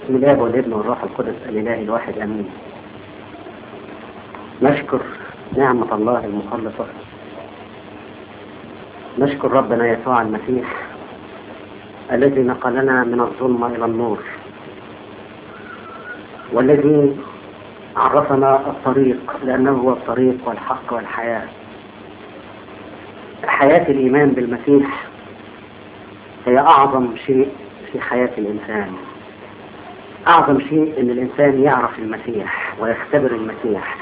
بسم الله والابن والروح القدس الإله الواحد أمين نشكر نعمة الله المخلصة نشكر ربنا يسوع المسيح الذي نقلنا من الظلمة إلى النور والذي عرفنا الطريق لأنه هو الطريق والحق والحياة حياة الإيمان بالمسيح هي أعظم شيء في حياة الإنسان أعظم شيء أن الإنسان يعرف المسيح ويختبر المسيح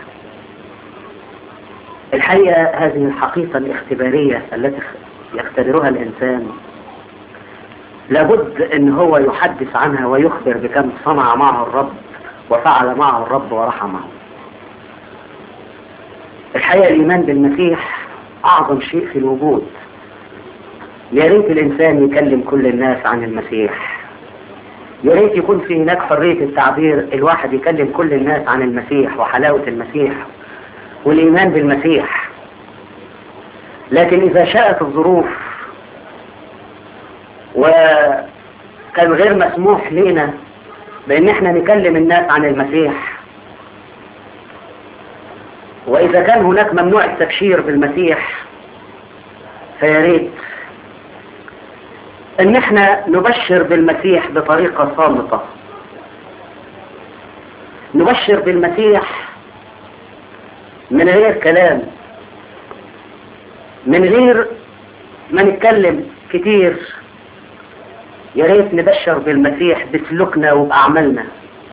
الحقيقة هذه الحقيقة الاختبارية التي يختبرها الإنسان لابد أن هو يحدث عنها ويخبر بكم صنع معه الرب وفعل معه الرب ورحمه الحقيقة الإيمان بالمسيح أعظم شيء في الوجود يا ريت الإنسان يكلم كل الناس عن المسيح يا ريت يكون في هناك حرية التعبير الواحد يكلم كل الناس عن المسيح وحلاوة المسيح والإيمان بالمسيح لكن إذا شاءت الظروف وكان غير مسموح لنا بأن احنا نكلم الناس عن المسيح وإذا كان هناك ممنوع التبشير بالمسيح فيا ريت ان احنا نبشر بالمسيح بطريقة صامتة نبشر بالمسيح من غير كلام من غير ما نتكلم كتير يا ريت نبشر بالمسيح بسلوكنا وبأعمالنا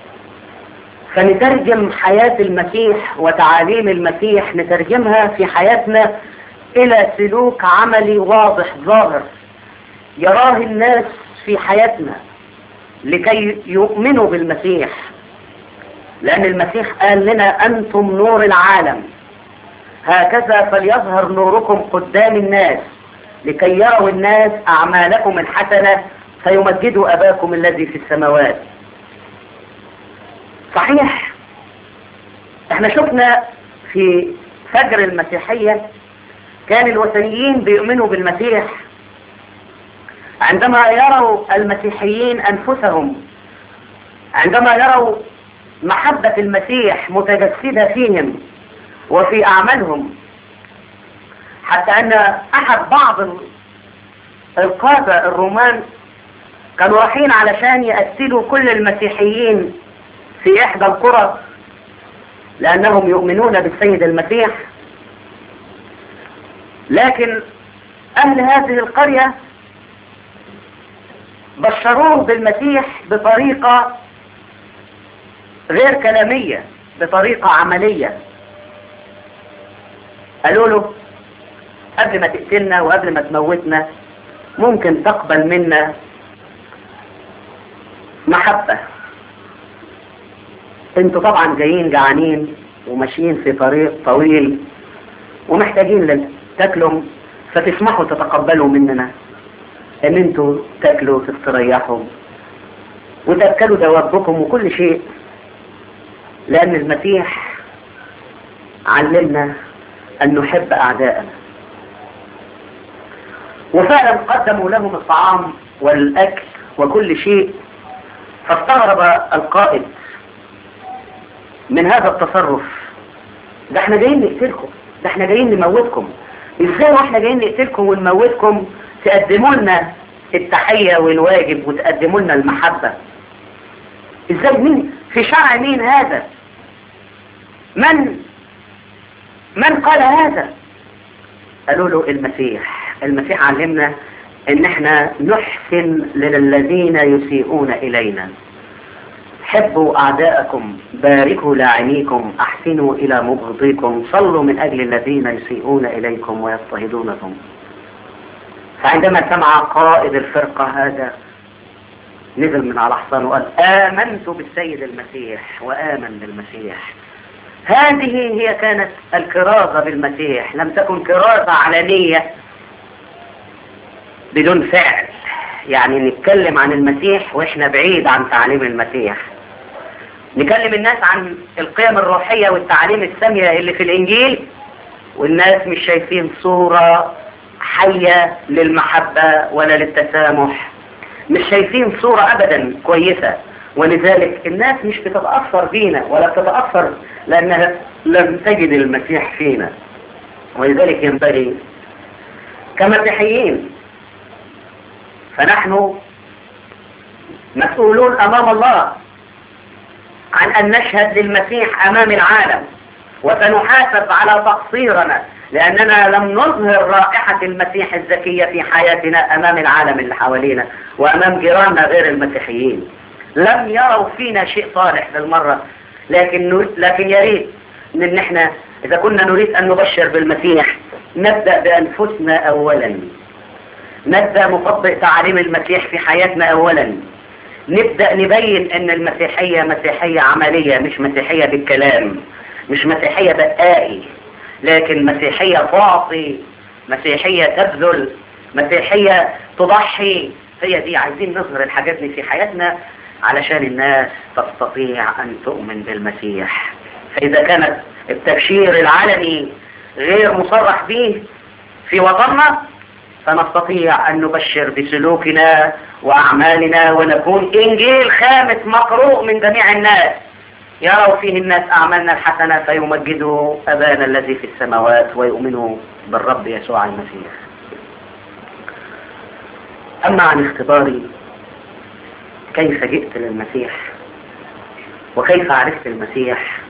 فنترجم حياة المسيح وتعاليم المسيح نترجمها في حياتنا إلى سلوك عملي واضح ظاهر يراه الناس في حياتنا لكي يؤمنوا بالمسيح لأن المسيح قال لنا أنتم نور العالم هكذا فليظهر نوركم قدام الناس لكي يروا الناس أعمالكم الحسنة فيمجدوا أباكم الذي في السماوات صحيح احنا شفنا في فجر المسيحية كان الوثنيين بيؤمنوا بالمسيح عندما يروا المسيحيين أنفسهم عندما يروا محبة المسيح متجسدة فيهم وفي أعمالهم حتى أن أحد بعض القادة الرومان كانوا رايحين علشان يقتلوا كل المسيحيين في إحدى القرى لأنهم يؤمنون بالسيد المسيح لكن أهل هذه القرية بشروه بالمسيح بطريقة غير كلامية بطريقة عملية قالوا له قبل ما تقتلنا وقبل ما تموتنا ممكن تقبل منا محبة انتوا طبعا جايين جعانين وماشيين في طريق طويل ومحتاجين تاكلوا فتسمحوا تتقبلوا مننا ان انتوا تاكلوا وتستريحوا وتاكلوا دوابكم وكل شيء لان المسيح علمنا ان نحب اعداءنا وفعلا قدموا لهم الطعام والاكل وكل شيء فاستغرب القائد من هذا التصرف ده احنا جايين نقتلكم ده احنا جايين نموتكم ازاي واحنا جايين نقتلكم ونموتكم تقدموا لنا التحية والواجب وتقدموا لنا المحبة ازاي مين في شرع مين هذا من من قال هذا قالوا له المسيح المسيح علمنا ان احنا نحسن للذين يسيئون الينا حبوا اعداءكم باركوا لاعنيكم احسنوا الى مبغضيكم صلوا من اجل الذين يسيئون اليكم ويضطهدونكم فعندما سمع قائد الفرقة هذا نزل من على حصان وقال آمنت بالسيد المسيح وآمن بالمسيح هذه هي كانت الكرازة بالمسيح لم تكن كرازة علنية بدون فعل يعني نتكلم عن المسيح واحنا بعيد عن تعليم المسيح نكلم الناس عن القيم الروحية والتعليم السامية اللي في الانجيل والناس مش شايفين صورة حية للمحبة ولا للتسامح مش شايفين صورة ابدا كويسة ولذلك الناس مش بتتأثر بينا ولا بتتأثر لأنها لم تجد المسيح فينا ولذلك ينبغي كمسيحيين فنحن مسؤولون أمام الله عن أن نشهد للمسيح أمام العالم وسنحاسب على تقصيرنا لأننا لم نظهر رائحة المسيح الزكية في حياتنا أمام العالم اللي حوالينا وأمام جيراننا غير المسيحيين لم يروا فينا شيء صالح بالمرة لكن لكن يا ريت ان احنا اذا كنا نريد ان نبشر بالمسيح نبدأ بانفسنا اولا نبدأ نطبق تعاليم المسيح في حياتنا اولا نبدأ نبين ان المسيحية مسيحية عملية مش مسيحية بالكلام مش مسيحية بقائي لكن مسيحية تعطي مسيحية تبذل مسيحية تضحي هي دي عايزين نظهر الحاجات دي في حياتنا علشان الناس تستطيع أن تؤمن بالمسيح فإذا كانت التبشير العلني غير مصرح به في وطننا فنستطيع أن نبشر بسلوكنا وأعمالنا ونكون إنجيل خامس مقروء من جميع الناس يروا فيه الناس أعمالنا الحسنة فيمجدوا أبانا الذي في السماوات ويؤمنوا بالرب يسوع المسيح أما عن اختباري كيف جئت للمسيح وكيف عرفت المسيح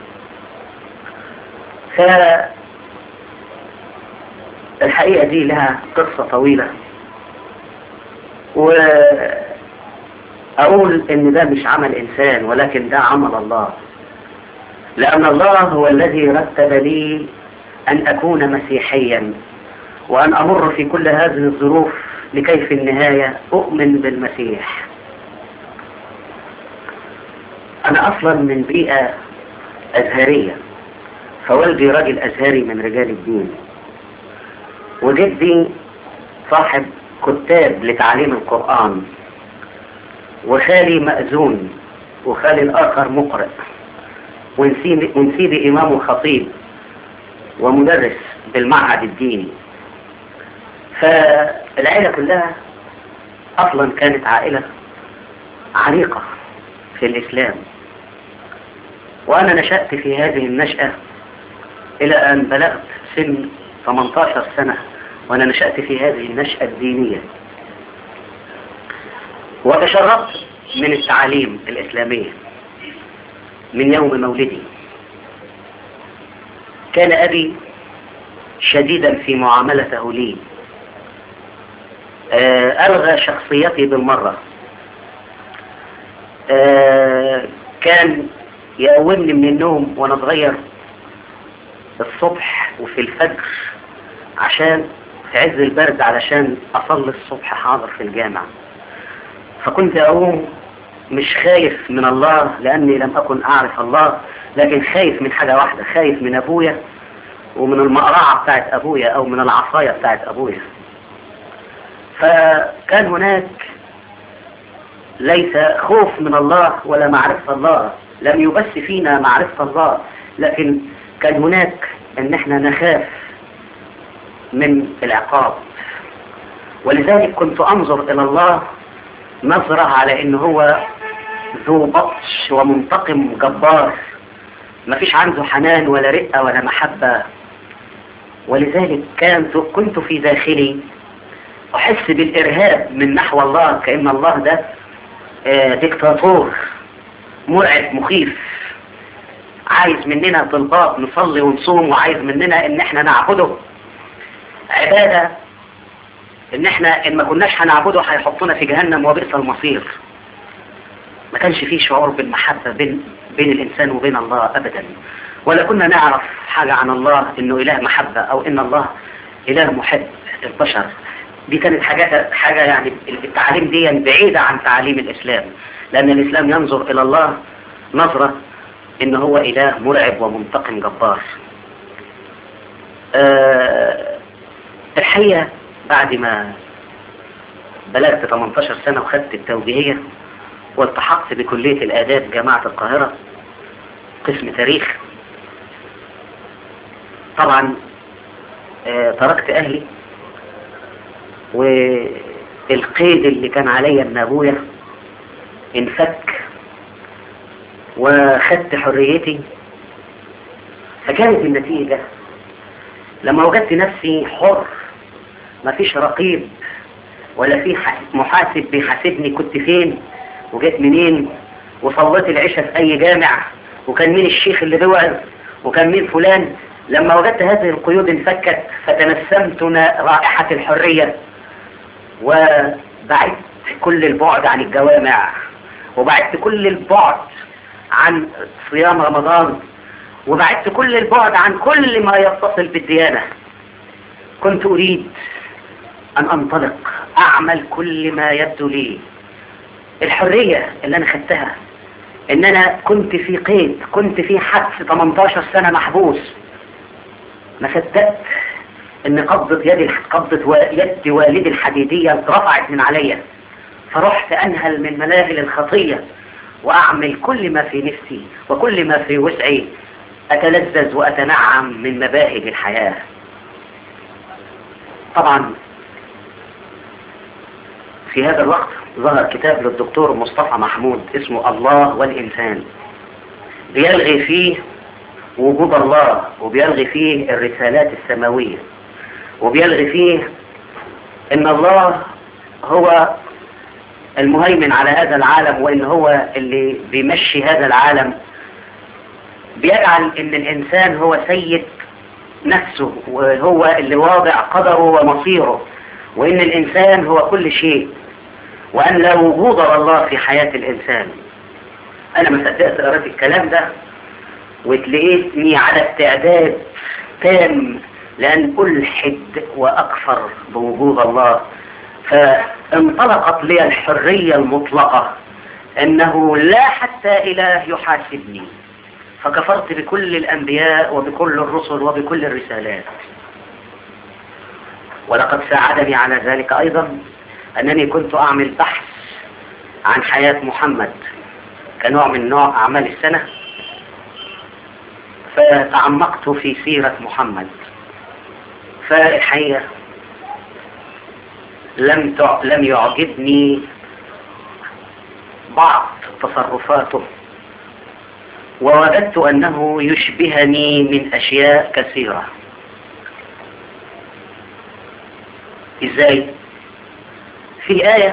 فالحقيقة دي لها قصة طويلة وأقول إن ده مش عمل إنسان ولكن ده عمل الله لأن الله هو الذي رتب لي أن أكون مسيحيا وأن أمر في كل هذه الظروف لكي في النهاية أؤمن بالمسيح أنا أصلا من بيئة أزهرية فوالدي راجل أزهري من رجال الدين وجدي صاحب كتاب لتعليم القرآن وخالي مأذون وخالي الآخر مقرئ ونسيبي إمام وخطيب ومدرس بالمعهد الديني فالعائلة كلها أصلا كانت عائلة عريقة في الإسلام وأنا نشأت في هذه النشأة إلى أن بلغت سن 18 سنة وأنا نشأت في هذه النشأة الدينية وتشربت من التعاليم الإسلامية من يوم مولدي كان أبي شديدا في معاملته لي ألغى شخصيتي بالمرة كان يقومني من النوم وانا صغير الصبح وفي الفجر عشان في عز البرد علشان اصلي الصبح حاضر في الجامع فكنت اقوم مش خايف من الله لاني لم اكن اعرف الله لكن خايف من حاجة واحدة خايف من ابويا ومن المقرعة بتاعت ابويا او من العصاية بتاعت ابويا فكان هناك ليس خوف من الله ولا معرفة الله لم يبث فينا معرفة الله لكن كان هناك ان احنا نخاف من العقاب ولذلك كنت انظر الى الله نظرة على ان هو ذو بطش ومنتقم جبار ما فيش عنده حنان ولا رقة ولا محبة ولذلك كانت كنت في داخلي احس بالارهاب من نحو الله كأن الله ده ديكتاتور مرعب مخيف عايز مننا طلبات نصلي ونصوم وعايز مننا ان احنا نعبده عبادة ان احنا ان ما كناش هنعبده هيحطنا في جهنم وبئس المصير ما كانش فيه شعور بالمحبة بين, بين الانسان وبين الله ابدا ولا كنا نعرف حاجة عن الله انه اله محبة او ان الله اله محب البشر دي كانت حاجة, حاجة يعني التعليم دي بعيدة عن تعاليم الإسلام لأن الإسلام ينظر إلى الله نظرة إن هو إله مرعب ومنتقم جبار أه الحقيقة بعد ما بلغت 18 سنة وخدت التوجيهية والتحقت بكلية الآداب جامعة القاهرة قسم تاريخ طبعا أه تركت أهلي والقيد اللي كان عليا من ابويا انفك وخدت حريتي فكانت النتيجة لما وجدت نفسي حر ما فيش رقيب ولا في محاسب بيحاسبني كنت فين وجيت منين وصليت العشاء في اي جامع وكان مين الشيخ اللي بيوعظ وكان مين فلان لما وجدت هذه القيود انفكت فتنسمت رائحة الحرية وبعدت كل البعد عن الجوامع وبعدت كل البعد عن صيام رمضان وبعدت كل البعد عن كل ما يتصل بالديانة كنت أريد أن أنطلق أعمل كل ما يبدو لي الحرية اللي أنا خدتها إن أنا كنت في قيد كنت في حبس 18 سنة محبوس ما صدقت إن قبضة يد قبضة يد والدي الحديدية اترفعت من عليا فرحت أنهل من ملاهل الخطية وأعمل كل ما في نفسي وكل ما في وسعي أتلذذ وأتنعم من مباهج الحياة طبعا في هذا الوقت ظهر كتاب للدكتور مصطفى محمود اسمه الله والإنسان بيلغي فيه وجود الله وبيلغي فيه الرسالات السماوية وبيلغي فيه ان الله هو المهيمن على هذا العالم وان هو اللي بيمشي هذا العالم بيجعل ان الانسان هو سيد نفسه وهو اللي واضع قدره ومصيره وان الانسان هو كل شيء وان لا وجود الله في حياة الانسان انا ما صدقت قرأت الكلام ده وتلاقيتني على استعداد تام لان الحد واكفر بوجود الله فانطلقت لي الحرية المطلقة انه لا حتى اله يحاسبني فكفرت بكل الأنبياء وبكل الرسل وبكل الرسالات ولقد ساعدني على ذلك أيضا أنني كنت أعمل بحث عن حياة محمد كنوع من نوع أعمال السنة فتعمقت في سيرة محمد فالحقيقة لم لم يعجبني بعض تصرفاته ووجدت أنه يشبهني من أشياء كثيرة إزاي؟ في آية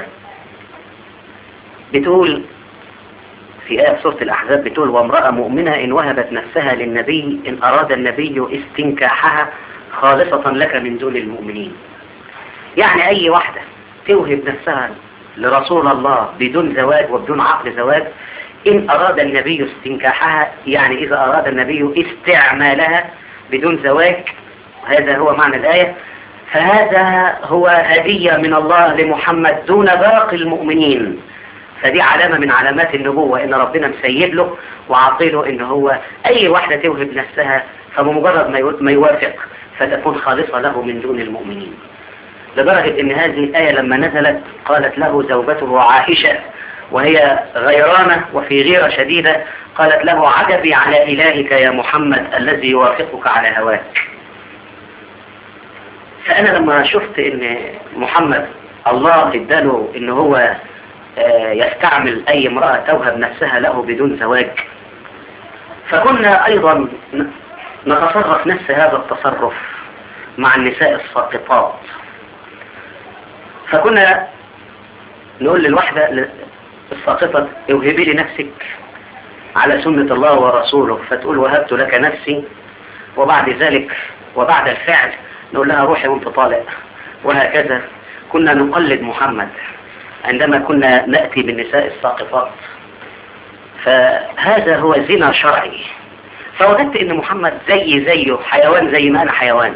بتقول في آية سورة الأحزاب بتقول وامرأة مؤمنة إن وهبت نفسها للنبي إن أراد النبي استنكاحها خالصة لك من دون المؤمنين يعني أي واحدة توهب نفسها لرسول الله بدون زواج وبدون عقد زواج إن أراد النبي استنكاحها يعني إذا أراد النبي استعمالها بدون زواج هذا هو معنى الآية فهذا هو هدية من الله لمحمد دون باقي المؤمنين فدي علامة من علامات النبوة إن ربنا مسيب له وعاطيله إن هو أي واحدة توهب نفسها فبمجرد ما يوافق فتكون خالصة له من دون المؤمنين لدرجة إن هذه الآية لما نزلت قالت له زوجته عائشة وهي غيرانة وفي غيرة شديدة قالت له عجبي على إلهك يا محمد الذي يوافقك على هواك فأنا لما شفت إن محمد الله اداله إن هو يستعمل أي امرأة توهب نفسها له بدون زواج فكنا أيضا نتصرف نفس هذا التصرف مع النساء الساقطات فكنا نقول للوحدة الساقطة اوهبي لي نفسك على سنة الله ورسوله فتقول وهبت لك نفسي وبعد ذلك وبعد الفعل نقول لها روحي وانت طالق وهكذا كنا نقلد محمد عندما كنا نأتي بالنساء الساقطات فهذا هو زنا شرعي فوجدت ان محمد زي زيه حيوان زي ما انا حيوان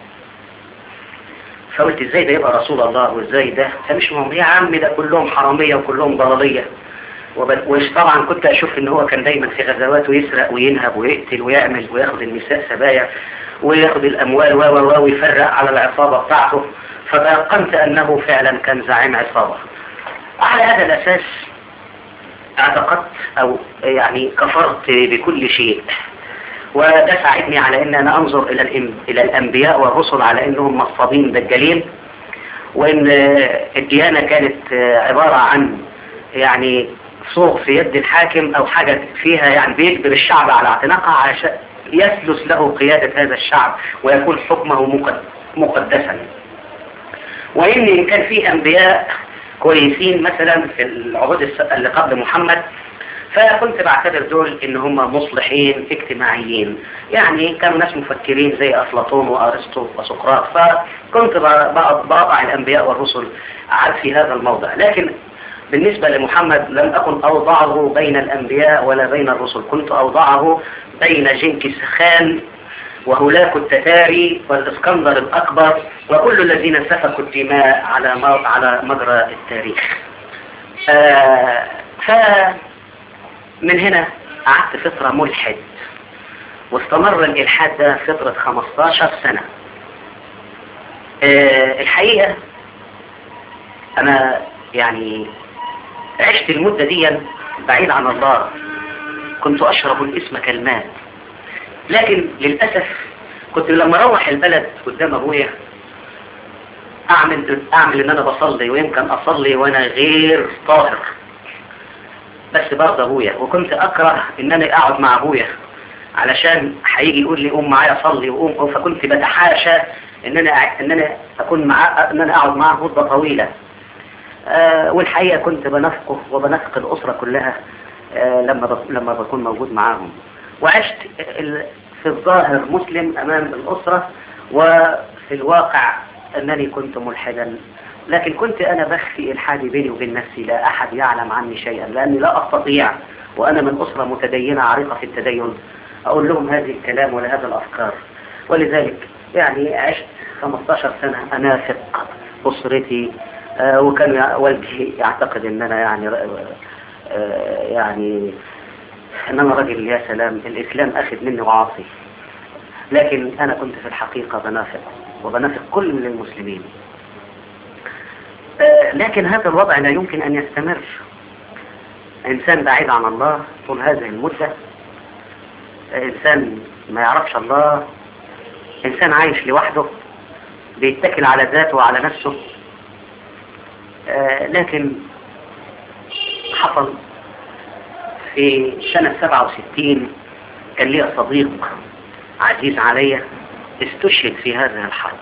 فقلت ازاي ده يبقى رسول الله وازاي ده فمش مهم يا عم ده كلهم حرامية وكلهم ضلالية وطبعا كنت اشوف ان هو كان دايما في غزواته يسرق وينهب ويقتل ويعمل وياخد النساء سبايا وياخد الاموال و و ويفرق على العصابة بتاعته فتيقنت انه فعلا كان زعيم عصابة على هذا الاساس اعتقدت او يعني كفرت بكل شيء وده ساعدني على ان انا انظر الى الى الانبياء والرسل على انهم مصابين دجالين وان الديانة كانت عبارة عن يعني صوغ في يد الحاكم او حاجة فيها يعني بيجبر الشعب على اعتناقها عشان يسلس له قيادة هذا الشعب ويكون حكمه مقدسا وإن إن كان في أنبياء كويسين مثلا في العهود اللي قبل محمد فكنت بعتبر دول ان هم مصلحين اجتماعيين يعني كانوا ناس مفكرين زي افلاطون وارسطو وسقراط فكنت بضع الانبياء والرسل في هذا الموضع لكن بالنسبة لمحمد لم أكن أوضعه بين الأنبياء ولا بين الرسل كنت أوضعه بين جنكيز خان وهولاك التتاري والإسكندر الأكبر وكل الذين سفكوا الدماء على على مجرى التاريخ آه فمن هنا قعدت فترة ملحد واستمر الإلحاد ده فترة 15 سنة آه الحقيقة أنا يعني عشت المدة دي بعيد عن الله كنت أشرب الاسم كالماء لكن للأسف كنت لما اروح البلد قدام ابويا اعمل اعمل ان انا بصلي ويمكن اصلي وانا غير طاهر بس برضه ابويا وكنت اكره ان انا اقعد مع ابويا علشان هيجي يقول لي قوم معايا صلي وقوم فكنت بتحاشى ان انا ان انا اكون معاه ان انا اقعد معاه مده طويله آه والحقيقه كنت بنفقه وبنفق الاسره كلها آه لما لما بكون موجود معاهم وعشت في الظاهر مسلم أمام الأسرة وفي الواقع أنني كنت ملحدا لكن كنت أنا بخفي الحادي بيني وبين نفسي لا أحد يعلم عني شيئا لأني لا أستطيع وأنا من أسرة متدينة عريقة في التدين أقول لهم هذه الكلام ولا هذا الأفكار ولذلك يعني عشت 15 سنة أنافق أسرتي آه وكان والدي يعتقد أن أنا يعني آه يعني ان انا راجل يا سلام الاسلام اخذ مني وعاصي لكن انا كنت في الحقيقة بنافق وبنافق كل المسلمين لكن هذا الوضع لا يمكن ان يستمر انسان بعيد عن الله طول هذه المدة انسان ما يعرفش الله انسان عايش لوحده بيتكل على ذاته وعلى نفسه لكن حصل في سنة 67 كان لي صديق عزيز علي استشهد في هذه الحرب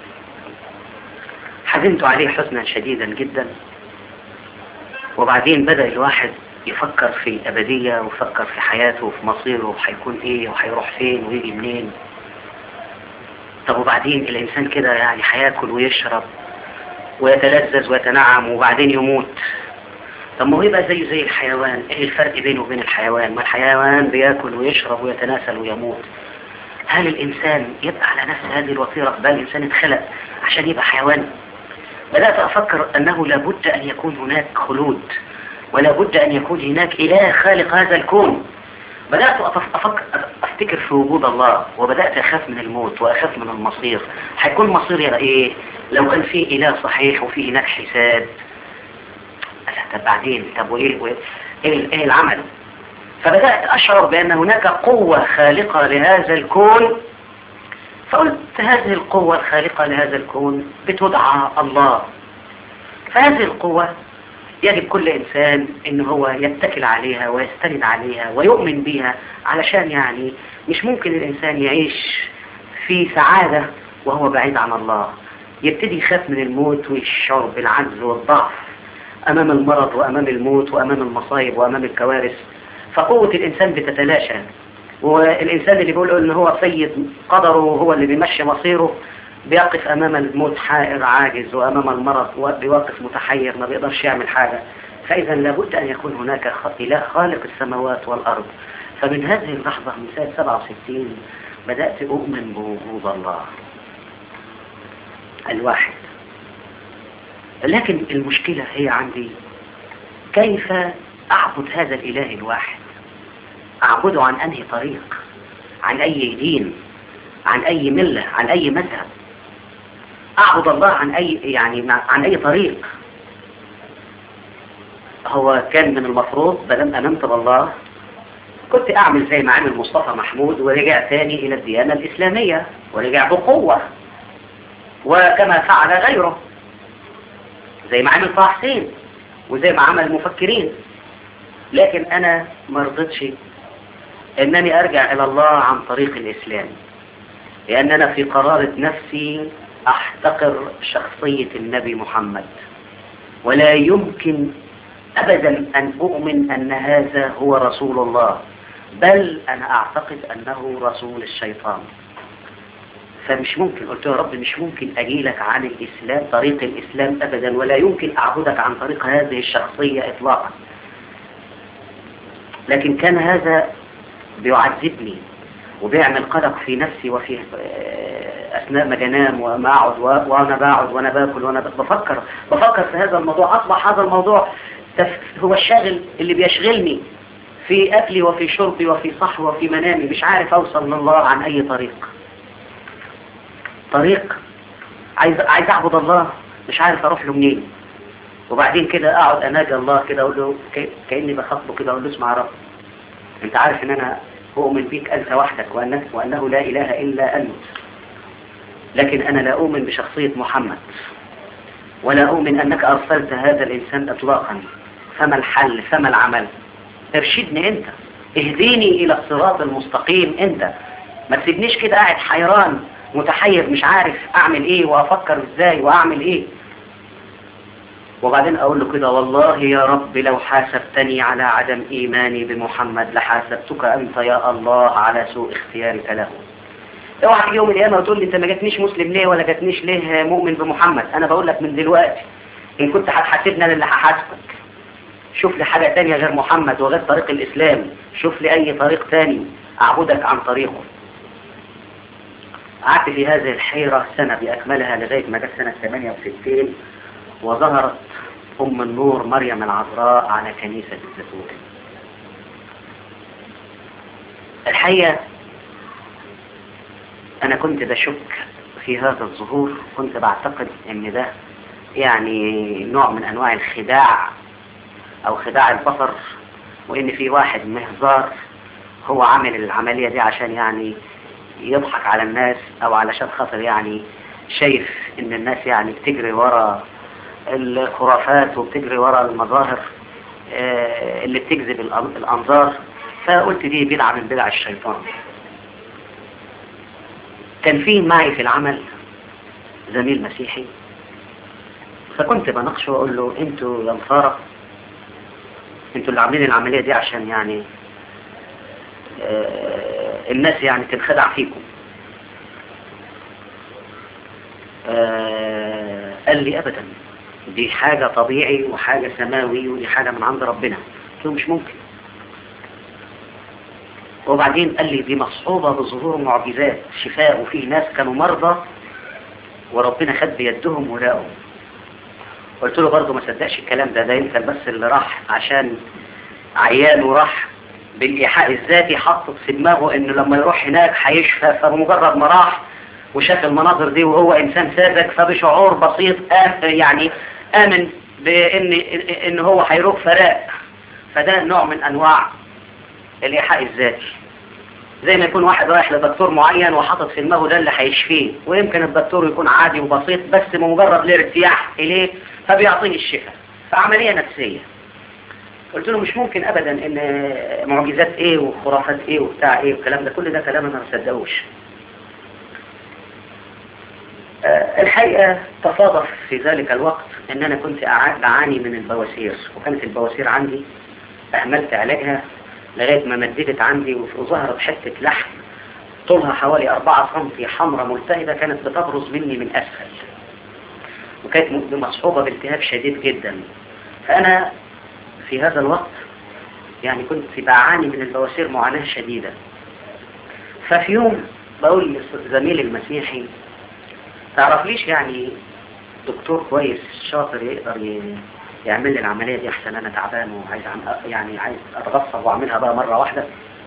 حزنت عليه حزنا شديدا جدا وبعدين بدأ الواحد يفكر في الأبدية ويفكر في حياته وفي مصيره وهيكون ايه وهيروح فين ويجي منين طب وبعدين الإنسان كده يعني هياكل ويشرب ويتلذذ ويتنعم وبعدين يموت طب ما هو يبقى زيه زي الحيوان ايه الفرق بينه وبين الحيوان ما الحيوان بياكل ويشرب ويتناسل ويموت هل الانسان يبقى على نفس هذه الوتيرة بل الانسان اتخلق عشان يبقى حيوان بدأت افكر انه لابد ان يكون هناك خلود ولا بد ان يكون هناك اله خالق هذا الكون بدأت أفكر أفتكر في وجود الله وبدأت أخاف من الموت وأخاف من المصير هيكون مصيري إيه لو كان في إله صحيح وفي هناك حساب طب بعدين طب وايه ايه ايه العمل فبدأت اشعر بان هناك قوة خالقة لهذا الكون فقلت هذه القوة الخالقة لهذا الكون بتدعى الله فهذه القوة يجب كل انسان ان هو يتكل عليها ويستند عليها ويؤمن بها علشان يعني مش ممكن الانسان يعيش في سعادة وهو بعيد عن الله يبتدي يخاف من الموت ويشعر بالعجز والضعف أمام المرض وأمام الموت وأمام المصايب وأمام الكوارث فقوة الإنسان بتتلاشى والإنسان اللي بيقول إن هو سيد قدره وهو اللي بيمشي مصيره بيقف أمام الموت حائر عاجز وأمام المرض بيوقف متحير ما بيقدرش يعمل حاجة فإذا لابد أن يكون هناك إله خالق السماوات والأرض فمن هذه اللحظة من سنة 67 بدأت أؤمن بوجود الله الواحد لكن المشكلة هي عندي كيف أعبد هذا الإله الواحد أعبده عن أنهي طريق عن أي دين عن أي ملة عن أي مذهب أعبد الله عن أي يعني عن أي طريق هو كان من المفروض بدل أمنت بالله كنت أعمل زي ما عمل مصطفى محمود ورجع ثاني إلى الديانة الإسلامية ورجع بقوة وكما فعل غيره زي ما عمل طه حسين وزي ما عمل المفكرين لكن انا ما رضيتش انني ارجع الى الله عن طريق الاسلام لان انا في قرارة نفسي احتقر شخصية النبي محمد ولا يمكن ابدا ان اؤمن ان هذا هو رسول الله بل انا اعتقد انه رسول الشيطان فمش ممكن قلت يا رب مش ممكن اجيلك عن الاسلام طريق الاسلام ابدا ولا يمكن اعبدك عن طريق هذه الشخصية اطلاقا لكن كان هذا بيعذبني وبيعمل قلق في نفسي وفي اثناء ما انام وما اقعد وانا بقعد وانا باكل وانا بفكر بفكر في هذا الموضوع اصبح هذا الموضوع هو الشاغل اللي بيشغلني في اكلي وفي شربي وفي صحوي وفي منامي مش عارف اوصل لله عن اي طريق طريق عايز عايز اعبد الله مش عارف اروح له منين وبعدين كده اقعد اناجي الله كده اقول له كاني بخاطبه كده اقول له اسمع يا رب انت عارف ان انا اؤمن بيك انت وحدك وانك وانه لا اله الا انت لكن انا لا اؤمن بشخصية محمد ولا اؤمن انك ارسلت هذا الانسان اطلاقا فما الحل فما العمل ارشدني انت اهديني الى الصراط المستقيم انت ما تسيبنيش كده قاعد حيران متحير مش عارف اعمل ايه وافكر ازاي واعمل ايه وبعدين اقول له كده والله يا رب لو حاسبتني على عدم ايماني بمحمد لحاسبتك انت يا الله على سوء اختيارك له اوعى في يوم من الايام وتقول لي انت ما جاتنيش مسلم ليه ولا جاتنيش ليه مؤمن بمحمد انا بقول لك من دلوقتي ان كنت هتحاسبني انا اللي هحاسبك شوف لي حاجة تانية غير محمد وغير طريق الاسلام شوف لي اي طريق تاني اعبدك عن طريقه قعدت في هذه الحيرة سنة بأكملها لغاية ما جت سنة 68 وظهرت أم النور مريم العذراء على كنيسة الزيتون الحقيقة أنا كنت بشك في هذا الظهور كنت بعتقد أن ده يعني نوع من أنواع الخداع أو خداع البصر وإن في واحد مهزار هو عامل العملية دي عشان يعني يضحك على الناس أو علشان خاطر يعني شايف إن الناس يعني بتجري ورا الخرافات وبتجري ورا المظاهر اللي بتجذب الأنظار فقلت دي بدعة من بدع الشيطان كان في معي في العمل زميل مسيحي فكنت بناقشه واقول له انتوا يا نصارى انتوا اللي عاملين العملية دي عشان يعني آه الناس يعني تنخدع فيكم آه قال لي ابدا دي حاجة طبيعي وحاجة سماوي ودي حاجة من عند ربنا قلت له مش ممكن وبعدين قال لي دي مصحوبة بظهور معجزات شفاء وفي ناس كانوا مرضى وربنا خد بيدهم ولاقوا قلت له برضه ما صدقش الكلام ده ده يمكن بس اللي راح عشان عيان وراح بالإيحاء الذاتي حطت في دماغه انه لما يروح هناك هيشفى فبمجرد ما راح وشاف المناظر دي وهو انسان ساذج فبشعور بسيط يعني امن بان ان هو هيروح فراق فده نوع من انواع الإيحاء الذاتي زي ما يكون واحد رايح لدكتور معين وحاطط في دماغه ده اللي هيشفيه ويمكن الدكتور يكون عادي وبسيط بس بمجرد الارتياح إليه فبيعطيه الشفاء فعملية نفسية قلت له مش ممكن أبدا إن معجزات إيه وخرافات إيه وبتاع إيه والكلام ده كل ده كلام أنا ما صدقوش أه الحقيقة تصادف في ذلك الوقت إن أنا كنت بعاني من البواسير وكانت البواسير عندي أهملت علاجها لغاية ما مددت عندي وظهرت حتة لحم طولها حوالي 4 سم حمراء ملتهبة كانت بتبرز مني من أسفل وكانت مصحوبة بالتهاب شديد جدا فأنا في هذا الوقت يعني كنت بعاني من البواسير معاناة شديدة ففي يوم بقول لزميلي المسيحي تعرف ليش يعني دكتور كويس شاطر يقدر يعمل لي العملية دي احسن انا تعبان وعايز يعني عايز اتغصب واعملها بقى مرة واحدة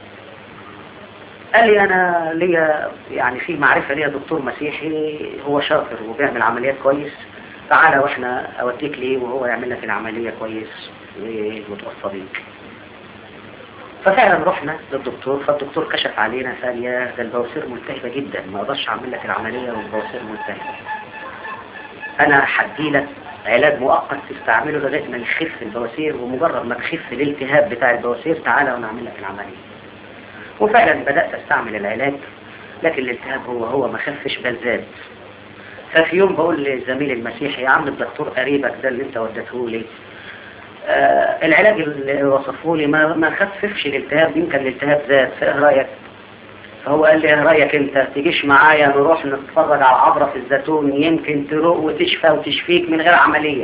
قال لي انا ليا يعني في معرفة ليا دكتور مسيحي هو شاطر وبيعمل عمليات كويس تعالى واحنا اوديك ليه وهو يعمل لك العملية كويس وتوصى بيك ففعلا رحنا للدكتور فالدكتور كشف علينا قال يا ده البواسير ملتهبة جدا ما اقدرش اعمل لك العملية والبواسير ملتهبة انا هديلك علاج مؤقت تستعمله لغايه ما يخف البواسير ومجرد ما تخف الالتهاب بتاع البواسير تعالى وانا اعمل لك العمليه وفعلا بدات استعمل العلاج لكن الالتهاب هو هو ما خفش بل زاد ففي يوم بقول لزميلي المسيحي يا عم الدكتور قريبك ده اللي انت ودته لي آه العلاج اللي وصفه لي ما ما خففش الالتهاب يمكن الالتهاب زاد فايه رايك فهو قال لي ايه رايك انت تجيش معايا نروح نتفرج على عبرة في الزيتون يمكن تروق وتشفى وتشفيك من غير عملية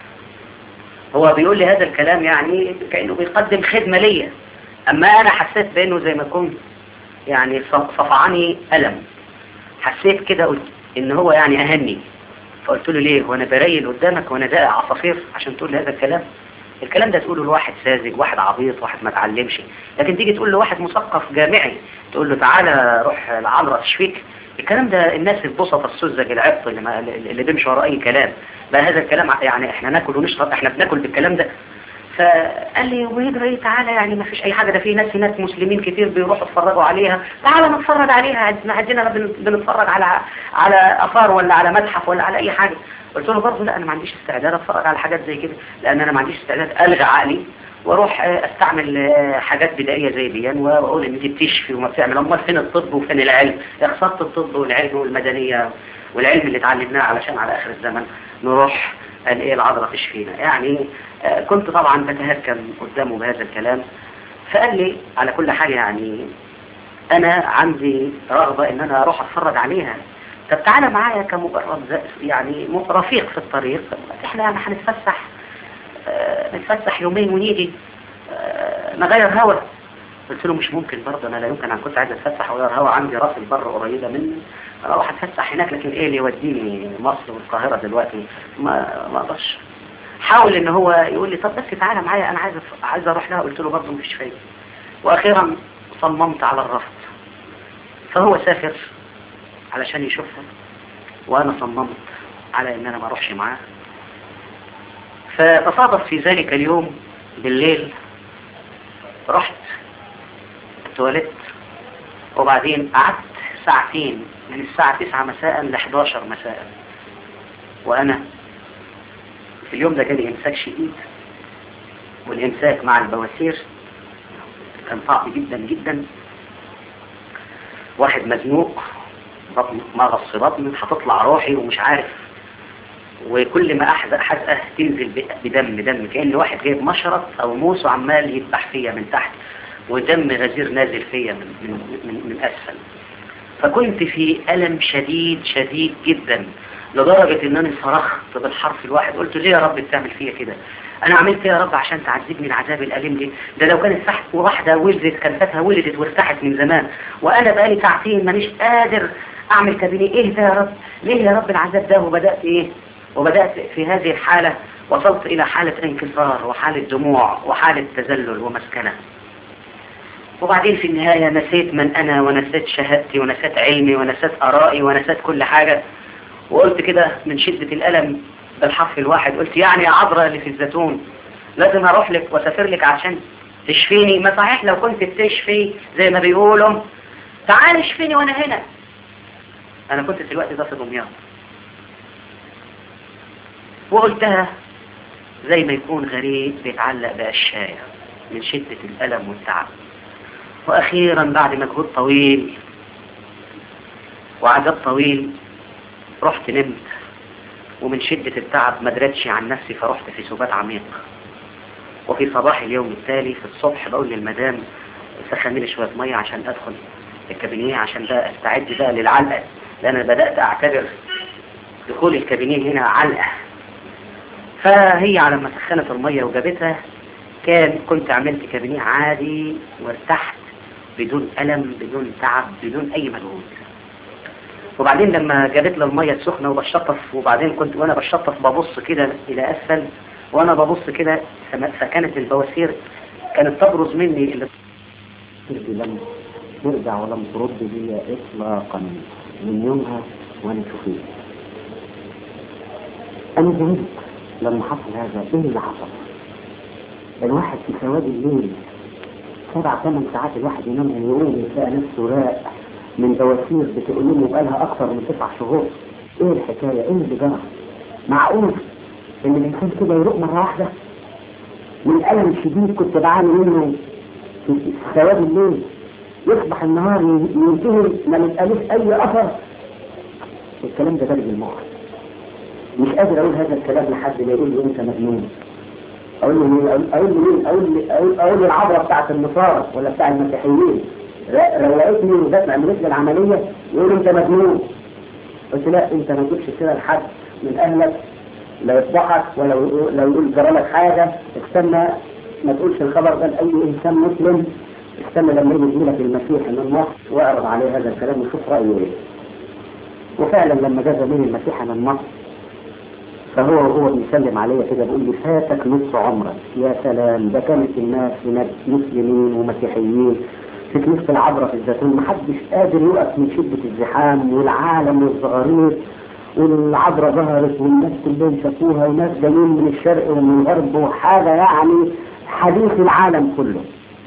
هو بيقول لي هذا الكلام يعني كأنه بيقدم خدمة ليا اما انا حسيت بانه زي ما يكون يعني صفعني ألم حسيت كده قلت ان هو يعني اهني فقلت له ليه وانا بريل قدامك وانا داقع عصافير عشان تقول لي هذا الكلام الكلام ده تقوله لواحد ساذج واحد عبيط واحد ما اتعلمش لكن تيجي تقول لواحد مثقف جامعي تقول له تعالى روح العمرة تشفيك الكلام ده الناس البسطة السذج العبط اللي, ما اللي بيمشي ورا اي كلام بقى هذا الكلام يعني احنا ناكل ونشرب احنا بناكل بالكلام ده فقال لي ويدري ايه تعالى يعني ما فيش اي حاجة ده في ناس هناك مسلمين كتير بيروحوا يتفرجوا عليها تعالى نتفرج عليها عندنا بنتفرج على على اثار ولا على متحف ولا على اي حاجة قلت له برضه لا انا ما عنديش استعداد اتفرج على حاجات زي كده لان انا ما عنديش استعداد الغي عقلي واروح استعمل حاجات بدائيه زي دي واقول ان دي بتشفي وما بتعمل امال فين الطب وفين العلم يا خساره الطب والعلم والمدنيه والعلم اللي اتعلمناه علشان على اخر الزمن نروح قال ايه العذراء تشفينا يعني كنت طبعا بتهكم قدامه بهذا الكلام فقال لي على كل حال يعني انا عندي رغبة ان انا اروح اتفرج عليها طب تعالى معايا كمجرد يعني رفيق في الطريق احنا يعني هنتفسح اه نتفسح يومين ونيجي اه نغير هوا قلت له مش ممكن برضه انا لا يمكن انا كنت عايز اتفسح واغير هوا عندي راس البر قريبه مني اروح اتفسح هناك لكن ايه اللي يوديني مصر والقاهره دلوقتي ما ما اقدرش حاول ان هو يقول لي طب بس تعالى معايا انا عايز عايز اروح لها قلت له برضه مفيش فايده واخيرا صممت على الرفض فهو سافر علشان يشوفها وانا صممت على ان انا ما اروحش معاه فتصادف في ذلك اليوم بالليل رحت التواليت وبعدين قعدت ساعتين من الساعة 9 مساء ل 11 مساء وانا في اليوم ده جالي امساك شديد والامساك مع البواسير كان صعب جدا جدا واحد مزنوق بطن مغص في بطني هتطلع روحي ومش عارف وكل ما احزق حزقه تنزل بدم دم كأن واحد جايب مشرط او موس وعمال يذبح فيا من تحت ودم غزير نازل فيا من, من, من, من اسفل فكنت في ألم شديد شديد جدا لدرجة ان انا صرخت بالحرف الواحد قلت ليه يا رب بتعمل فيا كده انا عملت يا رب عشان تعذبني العذاب الاليم دي ده لو كانت تحت واحدة ولدت كان فاتها ولدت وارتاحت من زمان وانا بقالي ساعتين مانيش قادر اعمل كابينيه ايه ده يا رب ليه يا رب العذاب ده وبدأت ايه وبدأت في هذه الحالة وصلت الى حالة انكسار وحالة دموع وحالة تذلل ومسكنة وبعدين في النهاية نسيت من أنا ونسيت شهادتي ونسيت علمي ونسيت آرائي ونسيت كل حاجة وقلت كده من شدة الألم بالحرف الواحد قلت يعني يا عذراء اللي في الزيتون لازم أروح لك وأسافر لك عشان تشفيني ما صحيح لو كنت بتشفي زي ما بيقولوا تعال اشفيني وأنا هنا أنا كنت في الوقت ده في دمياط وقلتها زي ما يكون غريب بيتعلق بقشاية من شدة الألم والتعب وأخيرا بعد مجهود طويل وعذاب طويل رحت نمت ومن شدة التعب ما درتش عن نفسي فرحت في سبات عميق وفي صباح اليوم التالي في الصبح بقول للمدام سخني لي شوية مية عشان أدخل الكابينيه عشان بقى استعد بقى للعلقة لأن بدأت أعتبر دخول الكابينيه هنا علقة فهي على ما سخنت المية وجابتها كان كنت عملت كابينيه عادي وارتحت بدون ألم بدون تعب بدون أي مجهود وبعدين لما جابت لي المية السخنة وبشطف وبعدين كنت وانا بشطف ببص كده الى اسفل وانا ببص كده فكانت البواسير كانت تبرز مني اللي لم ترجع ولم ترد بي اطلاقا من يومها وانا شفيت انا زعلت لما حصل هذا ايه اللي حصل الواحد في سواد الليل سبع ثمان ساعات الواحد ينام يقوم يلاقي نفسه راق من بواسير بتؤلمه بقالها أكثر من تسع شهور إيه الحكاية؟ إيه اللي جرى؟ معقول ان الانسان كده يروق مرة واحدة من ألم شديد كنت بعاني منه في سواد الليل يصبح النهار ينتهي ما نسألوش أي أثر الكلام ده درج المخ مش قادر أقول هذا الكلام لحد ما يقول لي أنت مجنون أقول له مين أقول له مين أقول لي أقول, أقول له العبرة بتاعت النصارى ولا بتاع المسيحيين روقتني وذات عملت لي العملية يقول أنت مجنون قلت لا أنت ما تجيبش كده لحد من أهلك لا يضحك ولا لو يقول جرى لك حاجة استنى ما تقولش الخبر ده لأي إنسان مسلم استنى لما يجي يجي لك المسيح من مصر واعرض عليه هذا الكلام وشوف رأيه ايه وفعلا لما جاء زميل المسيح من مصر فهو وهو بيسلم عليا كده بيقول لي فاتك نص عمرك يا سلام ده كانت الناس هناك مسلمين ومسيحيين في كنيسة العبرة في الزيتون محدش قادر يقف من شدة الزحام والعالم والزغارير والعبرة ظهرت والناس كلهم شافوها وناس جايين من الشرق ومن الغرب وحاجة يعني حديث العالم كله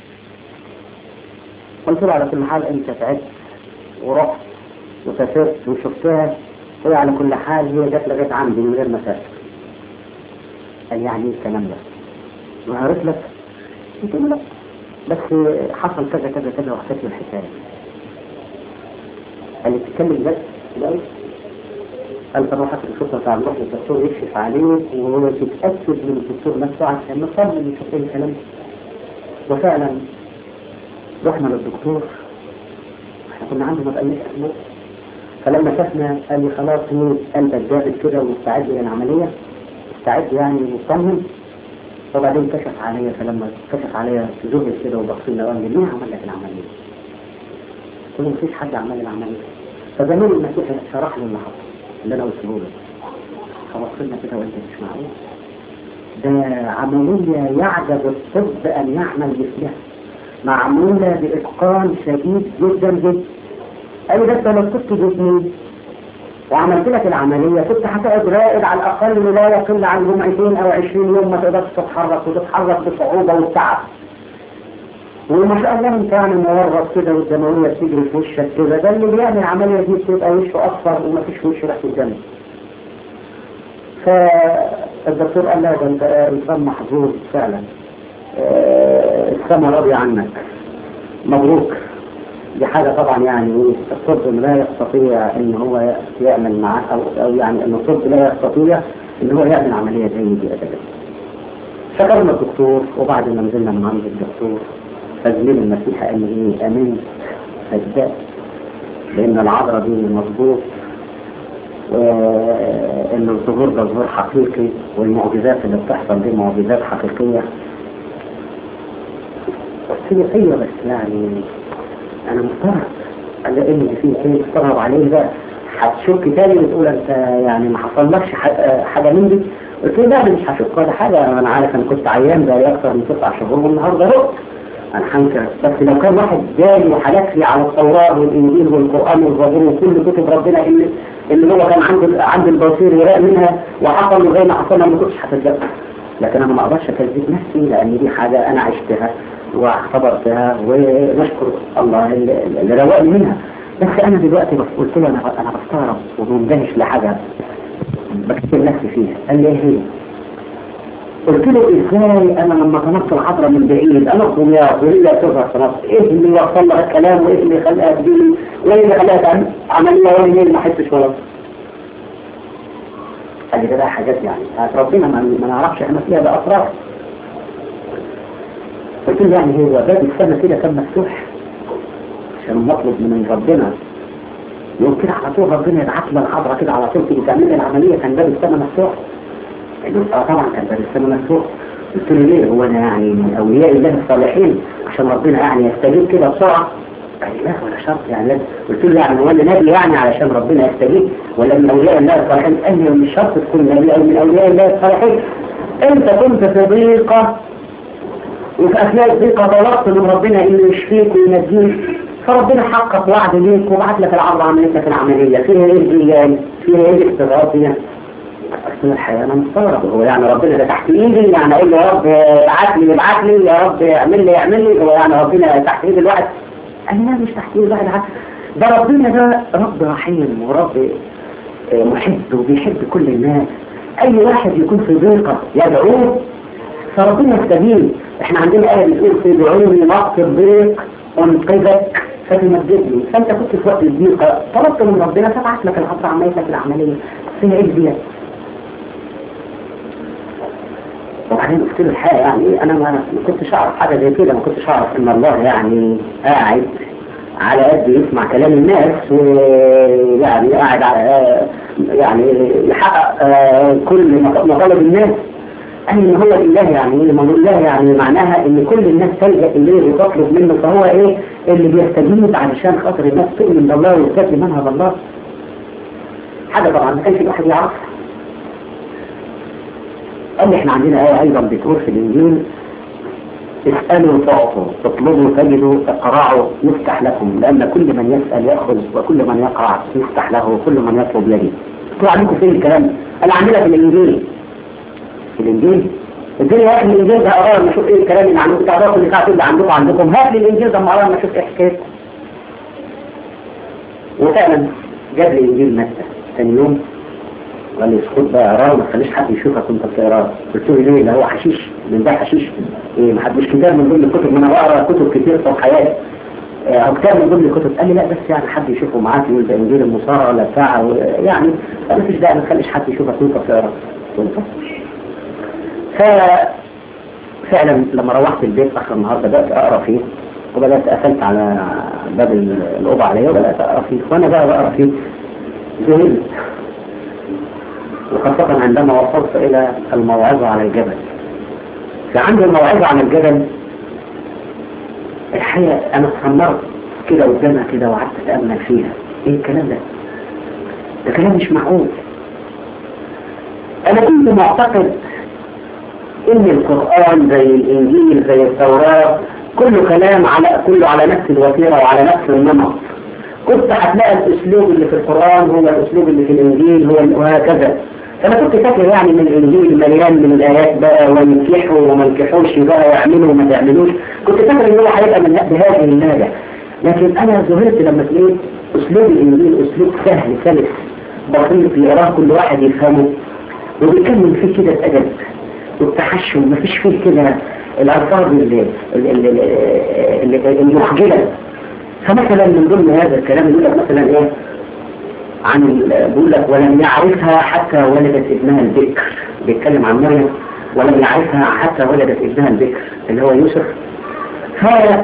قلت له على كل حال انت تعبت ورحت وسافرت وشفتها هي على كل حال هي جت لغايه عندي من غير ما اسافر قال يعني ايه الكلام ده؟ وعرفت لك؟ قلت له لا بس حصل كذا كذا كذا وحكيت له الحكايه قال لي بتتكلم جد؟ قال قال طب روح الشرطه بتاع نروح للدكتور يكشف عليه وتتاكد من الدكتور نفسه عشان نطمن نشوف ايه الكلام وفعلا رحنا للدكتور احنا كنا عنده مبقية أسماء فلما شفنا قال لي خلاص هو قلبك جابت كده ومستعد للعملية استعد يعني مطمن وبعدين كشف عليا فلما كشف عليا زهر كده وبص لنا وقال لي مين عمل لك العملية؟ قلت له مفيش حد عمل العملية فزمان المسيح شرح لي اللي حصل اللي انا قلته له فبص لنا كده وقلت مش معقول ده عملية يعجز الطب أن يعمل مثلها معمولة بإتقان شديد جدا جدا أي ده انت لو كنت جسمي وعملت لك العملية كنت هتقعد راقد على الأقل لا يقل عن جمعتين أو عشرين يوم ما تقدرش تتحرك وتتحرك بصعوبة والتعب وما شاء الله انت يعني مورط كده والدموية بتجري في وشك كده ده اللي بيعمل العملية دي بتبقى وشه أصفر ومفيش وش ريحة الدم فالدكتور قال لا ده انت انسان محظوظ فعلا السماء راضية عنك مبروك دي حاجة طبعا يعني الطب لا يستطيع ان هو يعمل معاه او, أو يعني ان الطب لا يستطيع ان هو يعمل عملية زي دي ابدا شكرنا الدكتور وبعد ما نزلنا من عند الدكتور فزميل المسيح قال لي ايه امنت صدقت لان العذراء دي مظبوط وان الظهور ده ظهور حقيقي والمعجزات اللي بتحصل دي معجزات حقيقية سياسية بس يعني انا مستغرب قال لي ان في شيء مستغرب عليه بقى هتشك تاني وتقول انت يعني ما حصلكش حاجة من دي قلت له لا مش هشك ولا حاجة انا عارف انا كنت عيان بقالي اكثر من تسع شهور والنهارده رحت انا هنكر بس لو كان واحد جالي وحلف لي على التوراة والانجيل والقرآن والزبور وكل كتب ربنا اللي اللي هو كان عند عند البصير يراق منها وحصل له زي ما حصل ما كنتش هصدقها لكن انا ما اقدرش اكذب نفسي لان دي حاجة انا عشتها واختبرتها ونشكر الله اللي روقني منها بس انا دلوقتي بس قلت له انا انا بستغرب ومندهش لحاجه بكتب نفسي فيها قال لي ايه هي؟ قلت له ازاي انا لما طلبت الحضره من بعيد انا الدنيا وهي تظهر في مصر ايه اللي وصل لها الكلام وايه اللي خلاها تجيلي وايه اللي خلاها تعمل عمليه وايه اللي ما حسش ولا قال لي ده بقى حاجات يعني ربنا ما نعرفش احنا فيها ده اسرار قلت له يعني هو باب السنة كده كان مفتوح عشان نطلب من ربنا يوم كده على طول ربنا يبعت لنا الحضرة كده على طول تيجي تعمل لي العملية كان باب السنة مفتوح قال اه طبعا كان باب السنة مفتوح قلت له ليه هو انا يعني من اولياء الله الصالحين عشان ربنا يعني يستجيب كده بسرعة قال لي لا ولا شرط يعني لازم قلت له يعني هو انا نبي يعني علشان ربنا يستجيب ولا من اولياء الله الصالحين قال لي مش شرط تكون نبي او من اولياء الله الصالحين انت كنت في ضيقة وفي أثناء الضيقة طلبت من ربنا إنه يشفيك وينجيك فربنا حقق وعد ليك وبعت لك العرض عملت لك العملية فيها إيه الجيان فيها إيه الاختبارات دي أصل الحياة أنا مستغرب هو يعني ربنا ده تحت إيدي يعني أقول له يا رب ابعت لي ابعت لي يا رب اعمل لي اعمل لي هو يعني ربنا تحت إيد الواحد قال لا مش تحت إيد الواحد ده ربنا ده رب رحيم ورب محب وبيحب كل الناس اي واحد يكون في ضيقة يدعوه فربنا يستجيب احنا عندنا آية بتقول في دعوني وقت الضيق انقذك فتمجدني فانت كنت في وقت الضيقة طلبت من ربنا فبعت لك العطر عملت لك العملية فيها ايه دي وبعدين قلت له الحقيقة يعني انا ما كنتش اعرف حاجة زي كده ما كنتش اعرف ان الله يعني قاعد على قد يسمع كلام الناس ويعني قاعد يعني يحقق كل مطالب الناس أن إن هو الإله يعني إيه؟ ما هو الإله يعني معناها إن كل الناس تلجأ إليه وتطلب منه فهو إيه اللي بيستجيب علشان خاطر الناس تؤمن بالله وتستجيب منها بالله حاجة طبعا ما كانش الواحد يعرف قال لي إحنا عندنا آية أيضا بتقول في الإنجيل اسألوا تعطوا اطلبوا تجدوا اقرعوا يفتح لكم لأن كل من يسأل يأخذ وكل من يقرع يفتح له وكل من يطلب يجد تقول عليكم فين الكلام أنا عندنا في الإنجيل في الإنجيل الدنيا يا أخي الإنجيل ده أقرأ ما أشوف إيه الكلام اللي عندكم تعرفوا اللي ساعة اللي عندكم عندكم هات لي الإنجيل ده ما أقرأ ما أشوف إيه حكايته وفعلا جاب لي إنجيل متى ثاني يوم قال لي اسكت بقى اقراه وما تخليش حد يشوفك وانت بتقراه قلت له ليه ده هو حشيش من ده حشيش ايه ما حدش كتاب من ضمن الكتب ما انا بقرا كتب كتير في حياتي او كتاب من ضمن الكتب قال لي لا بس يعني حد يشوفه معاك يقول ده انجيل المصارعه ولا بتاع يعني ما فيش داعي ما تخليش حد يشوفك وانت بتقرا ف فعلا لما روحت البيت اخر النهار بدات اقرا فيه وبدات قفلت على باب الاوضه عليا وبدات اقرا فيه وانا بقى بقرا فيه ذهلت وخاصة عندما وصلت إلى الموعظة على الجبل فعند الموعظة على الجبل الحقيقة أنا اتخمرت كده قدامها كده وقعدت أتأمل فيها إيه الكلام ده؟ ده كلام مش معقول أنا كنت معتقد إن القرآن زي الإنجيل زي التوراة كله كلام على كله على نفس الوتيرة وعلى نفس النمط كنت هتلاقي الأسلوب اللي في القرآن هو الأسلوب اللي في الإنجيل هو وهكذا فأنا كنت فاكر يعني من الإنجيل مليان من الآيات بقى وينكحوا وما ينكحوش بقى ويعملوا وما تعملوش كنت فاكر إن هو هيبقى من بهذه النادع لكن أنا ذهلت لما لقيت أسلوب الإنجيل أسلوب سهل سلس بسيط يقراه كل واحد يفهمه وبيكمل فيه كده الأدب والتحشم مفيش فيه كده الألفاظ المخجلة فمثلا من ضمن هذا الكلام يقول لك مثلا ايه عن بيقول لك ولم يعرفها حتى ولدت ابنها البكر بيتكلم عن مريم ولم يعرفها حتى ولدت ابنها البكر اللي هو يوسف ف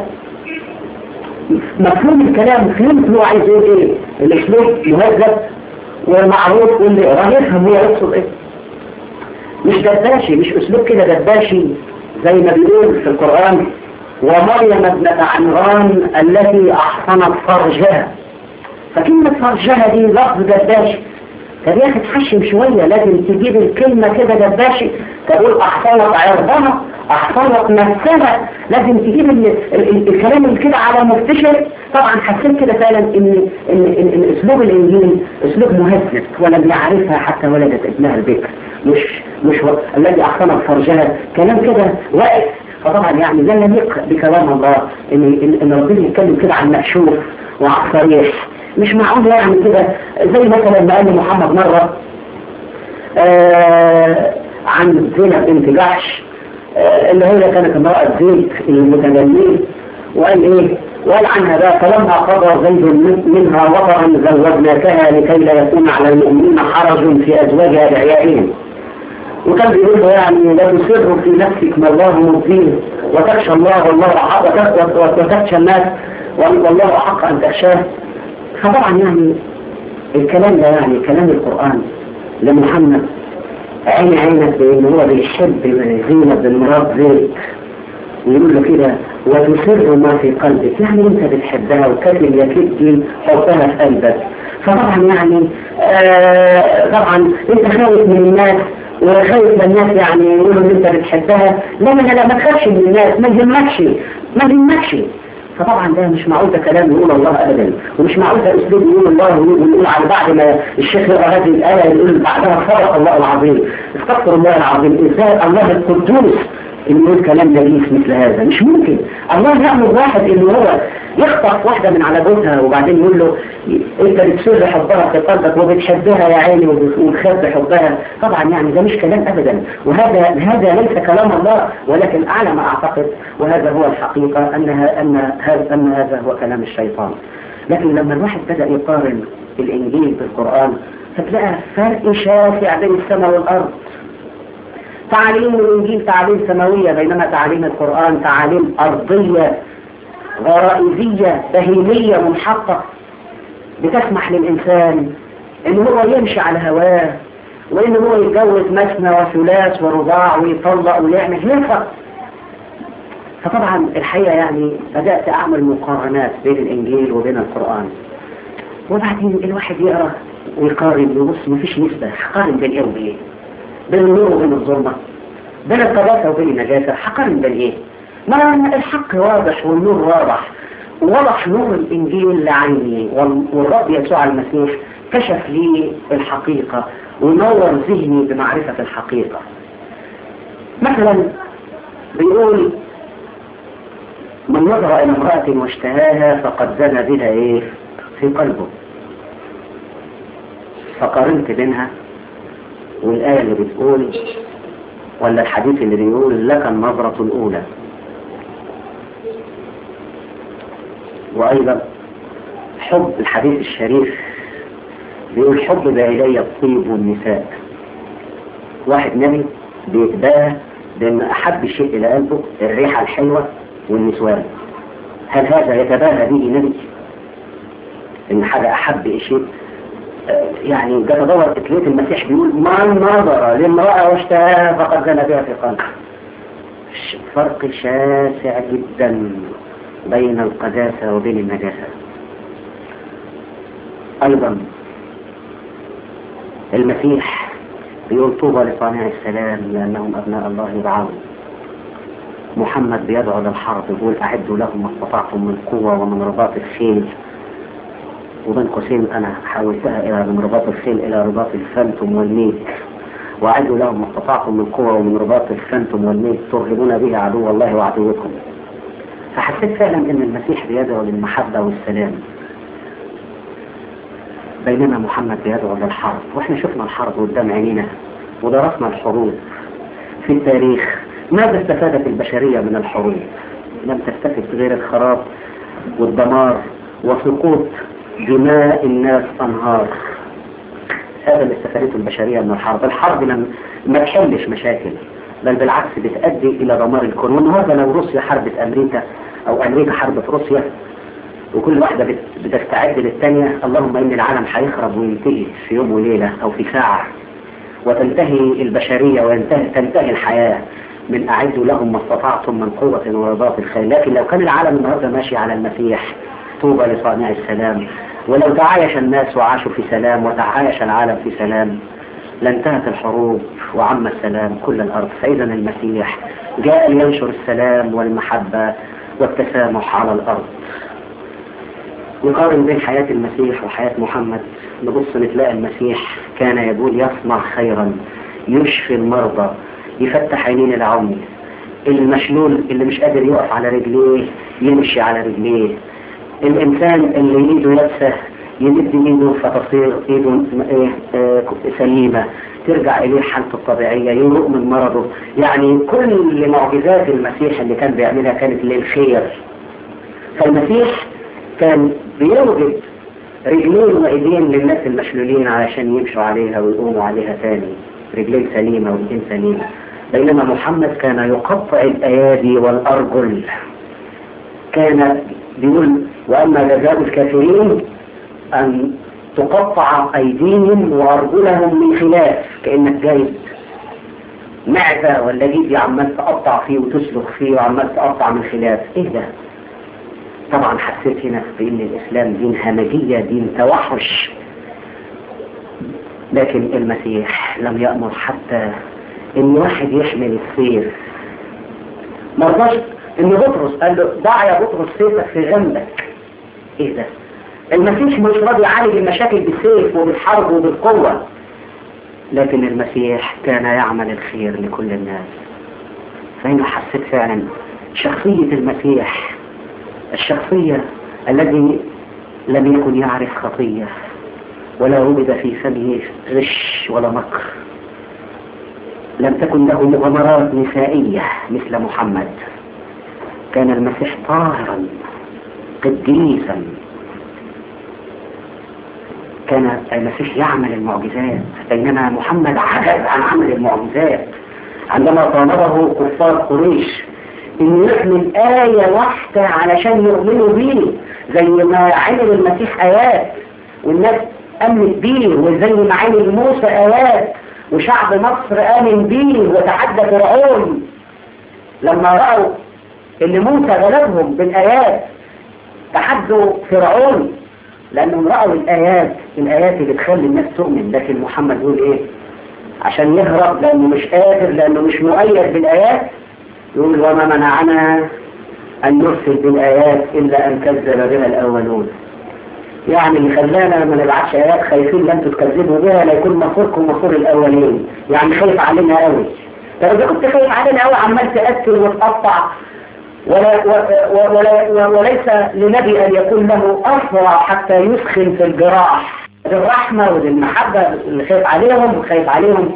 مفهوم الكلام فهمت هو عايز يقول ايه الاسلوب مهذب ومعروف واللي يقراه يفهم هو يقصد ايه مش دباشي مش اسلوب كده دباشي زي ما بيقول في القرآن ومريم ابنة عمران التي أحصنت فرجها فكلمة فرجها دي لفظ دباشي طب يا أخي تحشم شوية لازم تجيب الكلمة كده دباشي تقول أحصنت عرضها أحصنت نفسها لازم تجيب ال ال الكلام اللي كده على مفتشر طبعا حسيت كده فعلا إن, إن, إن, إن أسلوب الإنجيل أسلوب مهذب ولم يعرفها حتى ولدت ابنها البكر مش مش و... الذي أحصنت فرجها كلام كده واقف فطبعا يعني لا يليق بكلام الله ان ان, إن ربنا يتكلم كده عن مكشوف وعن صريح مش معقول يعني كده زي مثلا ما قال محمد مرة آه عن زينب بنت جحش آه اللي هي كانت امرأة زيد المتجمل وقال ايه وقال عنها بقى فلما قضى زيد منها وطرا زوجناكها لكي لا يكون على المؤمنين حرج في ازواج ادعيائهم وكان بيقول له يعني لا تسر في نفسك ما الله مبديه وتخشى الله والله حق وتخشى الناس والله حق أن تخشاه فطبعا يعني الكلام ده يعني كلام القرآن لمحمد عين عينك بأن هو بيحب زينب بن مراد زيد ويقول له كده وتسر ما في قلبك يعني انت بتحبها وكتل يكد حبها في قلبك فطبعا يعني آه طبعا انت خايف من الناس وخايف الناس يعني يقولوا ان انت بتحبها لا لا لا ما تخافش من الناس ما يهمكش ما يهمكش فطبعا ده مش معقول ده كلام يقول الله ابدا ومش معقول ده اسلوب يقول الله ويقول على بعد ما الشيخ يقرا هذه الايه يقول بعدها صدق الله العظيم استغفر الله العظيم ازاي الله القدوس انه يقول كلام نجيس مثل هذا مش ممكن الله يأمر واحد انه هو يخطف واحدة من على جوزها وبعدين يقول له انت بتسر حبها في قلبك وبتحبها يا عيني وبتخبي حبها طبعا يعني ده مش كلام ابدا وهذا هذا ليس كلام الله ولكن اعلى ما اعتقد وهذا هو الحقيقة انها ان هذا ان هذا هو كلام الشيطان لكن لما الواحد بدأ يقارن الانجيل بالقرآن فتلاقى فرق شاسع بين السماء والارض تعاليم الانجيل تعاليم سماوية بينما تعاليم القرآن تعاليم ارضية غرائزية بهيمية منحطة بتسمح للإنسان إن هو يمشي على هواه وإن هو يتجوز مثنى وثلاث ورباع ويطلق ويعمل ينفق فطبعا الحقيقة يعني بدأت أعمل مقارنات بين الإنجيل وبين القرآن وبعدين الواحد يقرأ ويقارن ويبص مفيش نسبة هقارن بين إيه وبين بين النور وبين الظلمة بين القداسة وبين النجاسة هقارن بين إيه ما الحق واضح والنور واضح وضح نور الإنجيل لعيني والرب يسوع المسيح كشف لي الحقيقة ونور ذهني بمعرفة الحقيقة مثلا بيقول من نظر إلى امرأة واشتهاها فقد زنى بها إيه في قلبه فقارنت بينها والآية اللي بتقول ولا الحديث اللي بيقول لك النظرة الأولى وأيضا حب الحديث الشريف بيقول حب ذا إلي الطيب والنساء واحد نبي بيتباهى بأن أحب شيء إلى قلبه الريحة الحلوة والنسوان هل هذا يتباهى به نبي إن حاجة أحب شيء يعني جت ادور اتليت المسيح بيقول من نظر لامرأة واشتهاها فقد زنى بها في قلبه فرق شاسع جدا بين القداسة وبين النجاسة ايضا المسيح بيقول طوبى لصانع السلام لانهم ابناء الله يدعون محمد بيدعو للحرب يقول اعدوا لهم ما استطعتم من قوة ومن رباط الخيل وبين قوسين انا حولتها الى من رباط الخيل الى رباط الفانتوم والميت واعدوا لهم ما استطعتم من قوة ومن رباط الفانتوم والميت ترهبون به عدو الله وعدوكم فحسيت فعلا ان المسيح بيدعو للمحبة والسلام بينما محمد بيدعو للحرب واحنا شفنا الحرب قدام عينينا ودرسنا الحروب في التاريخ ماذا استفادت البشرية من الحروب لم تستفد غير الخراب والدمار وسقوط دماء الناس أنهار هذا اللي استفادته البشرية من الحرب الحرب لم ما تحلش مشاكل بل بالعكس بتؤدي إلى دمار الكون والنهارده لو روسيا حربت أمريكا أو أمريكا حربت روسيا وكل واحدة بتستعد للثانية اللهم إن العالم هيخرب وينتهي في يوم وليلة أو في ساعة وتنتهي البشرية وينتهي تنتهي الحياة من أعدوا لهم ما استطعتم من قوة ورباط الخيل لكن لو كان العالم النهارده ماشي على المسيح طوبى لصانع السلام ولو تعايش الناس وعاشوا في سلام وتعايش العالم في سلام لانتهت الحروب وعم السلام كل الأرض فإذا المسيح جاء لينشر السلام والمحبة والتسامح على الأرض نقارن بين حياة المسيح وحياة محمد نبص نتلاقي المسيح كان يقول يصنع خيرا يشفي المرضى يفتح عينين العمي المشلول اللي مش قادر يقف على رجليه يمشي على رجليه الإنسان اللي ايده يبسه يمد ايده فتصير ايده ايه اه سليمة ترجع إليه حالته الطبيعية يروق من مرضه يعني كل معجزات المسيح اللي كان بيعملها كانت للخير فالمسيح كان بيوجد رجلين وإيدين للناس المشلولين علشان يمشوا عليها ويقوموا عليها تاني رجلين سليمة وإيدين سليمة بينما محمد كان يقطع الأيادي والأرجل كان بيقول وأما جزاء الكافرين أن تقطع أيديهم وأرجلهم من خلاف كأنك جايب معدة ولا جيب عمال تقطع فيه وتسلخ فيه وعمال تقطع من خلاف إيه ده؟ طبعا حسيت هنا بأن الإسلام دين همجية دين توحش لكن المسيح لم يأمر حتى ان واحد يحمل السيف ما رضاش ان بطرس قال له ضع يا بطرس سيفك في جنبك ايه ده المسيح مش راضي يعالج المشاكل بالسيف وبالحرب وبالقوة لكن المسيح كان يعمل الخير لكل الناس فهنا حسيت فعلا شخصية المسيح الشخصية الذي لم يكن يعرف خطية ولا وجد في فمه غش ولا مكر لم تكن له مغامرات نسائية مثل محمد كان المسيح طاهرا قديسا كان المسيح يعمل المعجزات بينما محمد عجز عن عمل المعجزات عندما طالبه كفار قريش ان يعمل آية واحدة علشان يؤمنوا بيه زي ما عمل المسيح آيات والناس أمنت بيه وزي ما عمل موسى آيات وشعب مصر آمن بيه وتحدى فرعون لما رأوا ان موسى غلبهم بالآيات تحدوا فرعون لأنهم رأوا الآيات الآيات اللي تخلي الناس تؤمن لكن محمد يقول إيه عشان يهرب لأنه مش قادر لأنه مش مؤيد بالآيات يقول وما منعنا أن نرسل بالآيات إلا أن كذب بها الأولون يعني اللي خلانا ما نبعتش آيات خايفين لن تكذبوا بها لا يكون مصيركم مصير الأولين يعني خايف علينا قوي طب إذا كنت خايف علينا قوي عمال تأكل وتقطع ولا ولا وليس لنبي أن يكون له أسرع حتى يسخن في الجراح بالرحمة وبالمحبة اللي خايف عليهم وخايف عليهم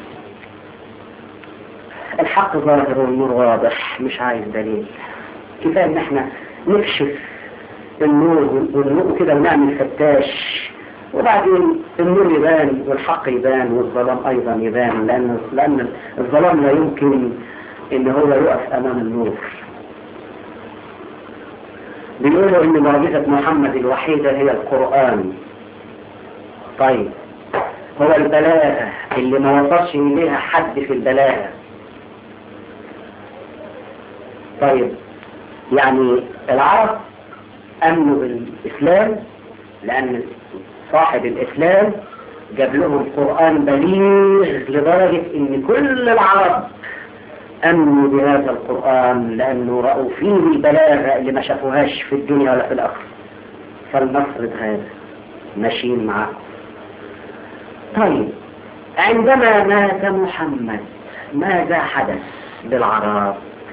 الحق ظاهر والنور واضح مش عايز دليل كفاية ان احنا نكشف النور والنور كده ونعمل فتاش وبعدين النور يبان والحق يبان والظلام ايضا يبان لان لان الظلام لا يمكن ان هو يقف امام النور بيقولوا ان معجزة محمد الوحيدة هي القرآن طيب هو البلاغة اللي ما وصلش إليها حد في البلاغة طيب يعني العرب أمنوا بالإسلام لأن صاحب الإسلام جاب لهم قرآن بليغ لدرجة إن كل العرب أمنوا بهذا القرآن لأنه رأوا فيه البلاغة اللي ما شافوهاش في الدنيا ولا في الآخرة فلنفرض هذا ماشيين معاه طيب عندما مات محمد ماذا حدث بالعرب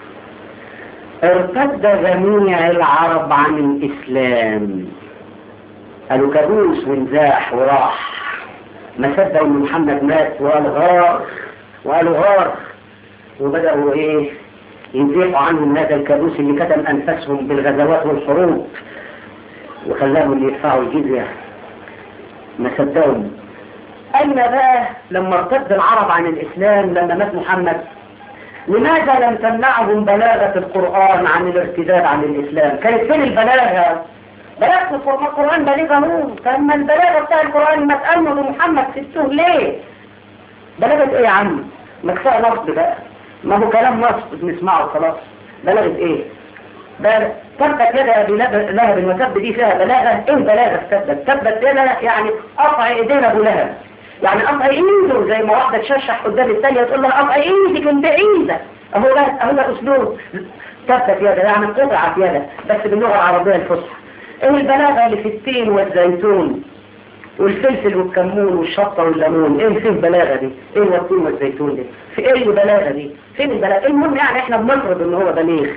ارتد جميع العرب عن الإسلام قالوا كابوس ونزاح وراح ما صدقوا ان محمد مات وقال غار وقالوا غار وبدأوا ايه يزيحوا عنهم هذا الكابوس اللي كتم أنفسهم بالغزوات والحروب وخلاهم اللي يدفعوا الجزية ما صدقوا أين بقى لما ارتد العرب عن الإسلام لما مات محمد لماذا لم تمنعهم بلاغة القرآن عن الارتداد عن الإسلام كانت فين البلاغة بلاغة القرآن بليغة نور فأما البلاغة بتاع القرآن ما تأمنوا لمحمد سبتوه ليه بلاغة ايه يا عم ما كفاية نصب بقى ما هو كلام نصب بنسمعه خلاص بلاغة ايه بل تبت يدا ابي لهب وتب دي فيها بلاغة ايه بلاغة تبت تبت يدا يعني قطع ايدينا ابو لهب يعني قطع ايده زي ما واحدة تششح قدام الثانية وتقول لها قطع ايدك انت ايدك اهو ده اهو ده اسلوب تبت يدا يعني قطعت يدا بس باللغة العربية الفصحى ايه البلاغة اللي في التين والزيتون والفلفل والكمون والشطة والليمون ايه فين البلاغة دي ايه التين والزيتون دي في ايه البلاغة دي فين البلاغة المهم يعني احنا بنفرض ان هو بليغ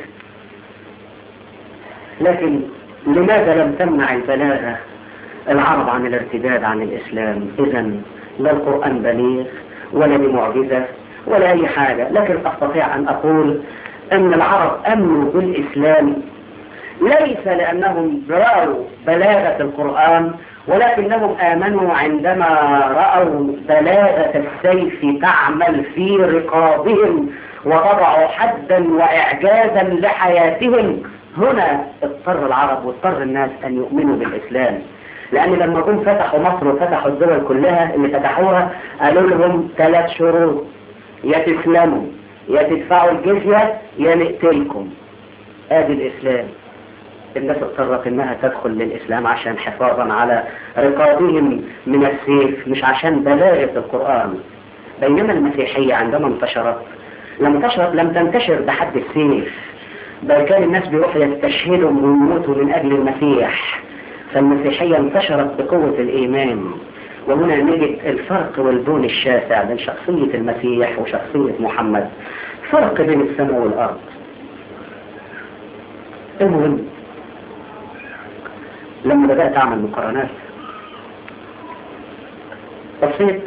لكن لماذا لم تمنع البلاغة العرب عن الارتداد عن الإسلام إذا لا القرآن بليغ ولا بمعجزة ولا أي حاجة لكن أستطيع أن أقول أن العرب أمنوا بالإسلام ليس لأنهم رأوا بلاغة القرآن ولكنهم آمنوا عندما رأوا بلاغة السيف تعمل في رقابهم وضعوا حدا وإعجازا لحياتهم هنا اضطر العرب واضطر الناس أن يؤمنوا بالإسلام لأن لما جم فتحوا مصر وفتحوا الدول كلها اللي فتحوها قالوا لهم ثلاث شروط يا تسلموا يا تدفعوا الجزية يا نقتلكم ادي الإسلام الناس اضطرت انها تدخل للإسلام عشان حفاظا على رقابهم من السيف مش عشان بلاغة القرآن بينما المسيحية عندما انتشرت لم انتشرت لم تنتشر بحد السيف بل كان الناس بيروحوا يستشهدوا ويموتوا من أجل المسيح فالمسيحية انتشرت بقوة الإيمان وهنا نجد الفرق والبون الشاسع بين شخصية المسيح وشخصية محمد فرق بين السماء والأرض المهم لما بدأت أعمل مقارنات بصيت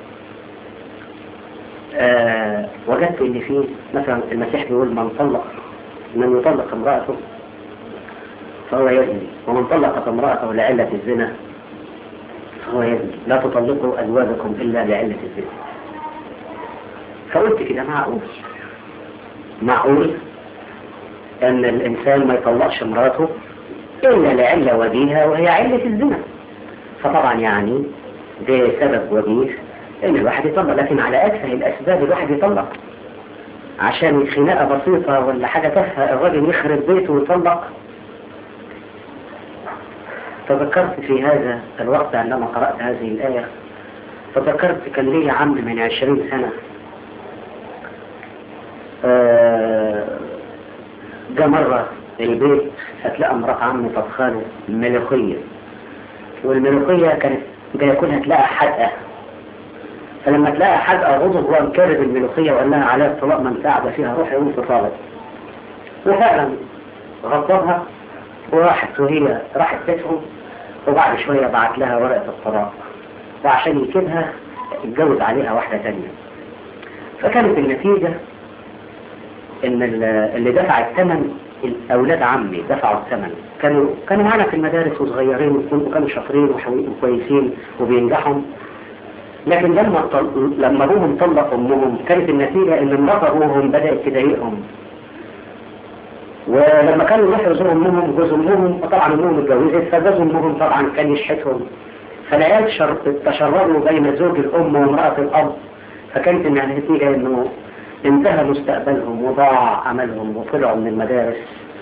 آه وجدت ان في مثلا المسيح بيقول من طلق من يطلق امرأته فهو يزني ومن طلقت امرأته لعلة الزنا فهو يزني لا تطلقوا أزواجكم إلا لعلة الزنا فقلت كده معقول معقول أن الإنسان ما يطلقش امراته إلا لعلة وجيهة وهي علة الزنا فطبعا يعني ده سبب وجيه ان الواحد يطلق لكن على اتفه الاسباب الواحد يطلق عشان خناقه بسيطه ولا حاجه تافهه الراجل يخرب بيته ويطلق تذكرت في هذا الوقت عندما قرات هذه الايه تذكرت كان لي عم من عشرين سنه جاء مرة البيت هتلاقي امرأة عمي طبخانه ملوخية والملوخية كانت جاي ياكلها تلاقي حدقة فلما تلاقي حدقة غضب هو مكرر الملوخية وقال لها عليها الطلاق من تعب فيها روح يقوم في طالب وفعلا غضبها وراحت وهي راحت بيتهم وبعد شوية بعت لها ورقة الطلاق وعشان يكيدها اتجوز عليها واحدة تانية فكانت النتيجة ان اللي دفع الثمن اولاد عمي دفعوا الثمن كانوا كانوا معانا في المدارس وصغيرين وكانوا شاطرين وكويسين وبينجحوا لكن لما طل... لما ابوهم طلق امهم كانت النتيجه ان مرات ابوهم بدات تضايقهم ولما كانوا يروحوا يزوروا امهم جوز امهم طبعا امهم اتجوزت فجوز امهم طبعا كان يشحتهم فالعيال شر... تشردوا بين زوج الام وامراه الاب فكانت النتيجه انه انتهى مستقبلهم وضاع عملهم وطلعوا من المدارس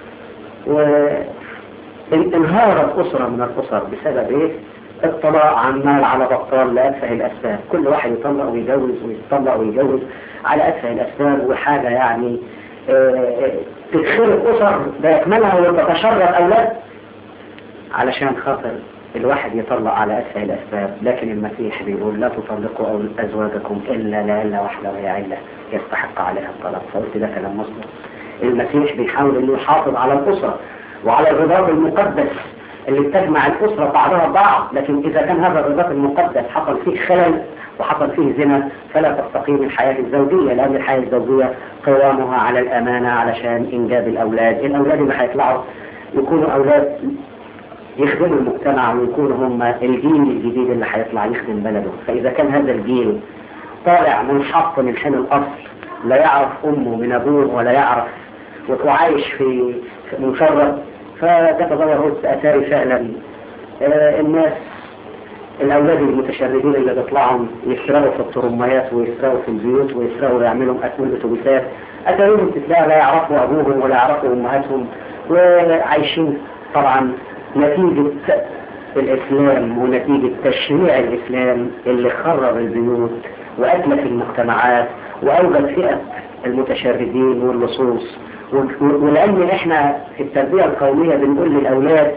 وانهارت أسرة من الأسر بسبب إيه؟ الطلاق عمال على بطال لأتفه الأسباب كل واحد يطلق ويجوز ويطلق ويجوز على أتفه الأسباب وحاجة يعني اه تتخرب أسر بأكملها وتتشرد أولاد علشان خاطر الواحد يطلق على أتفه الأسباب لكن المسيح بيقول لا تطلقوا أزواجكم إلا لعلة واحدة وهي علة يستحق عليها الطلاق فقلت ده كلام مصدر المسيح بيحاول انه يحافظ على الأسرة وعلى الرباط المقدس اللي بتجمع الأسرة بعضها بعض لكن إذا كان هذا الرباط المقدس حصل فيه خلل وحصل فيه زنا فلا تستقيم الحياة الزوجية لأن الحياة الزوجية قوامها على الأمانة علشان إنجاب الأولاد الأولاد اللي هيطلعوا يكونوا أولاد يخدموا المجتمع ويكونوا هم الجيل الجديد اللي هيطلع يخدم بلده فإذا كان هذا الجيل طالع منحط من حين الأصل لا يعرف أمه من أبوه ولا يعرف وعايش في مشرد فده تظاهر أثاري فعلا آه الناس الأولاد المتشردين اللي بيطلعوا يسرقوا في الطرميات ويسرقوا في البيوت ويسرقوا ويعملوا أسماء أتوبيسات أتاريهم تتلاقى لا يعرفوا أبوهم ولا يعرفوا أمهاتهم وعايشين طبعا نتيجة الإسلام ونتيجة تشريع الإسلام اللي خرب البيوت وأتلف المجتمعات وأوجد فئة المتشردين واللصوص ولأن إحنا في التربية القومية بنقول للأولاد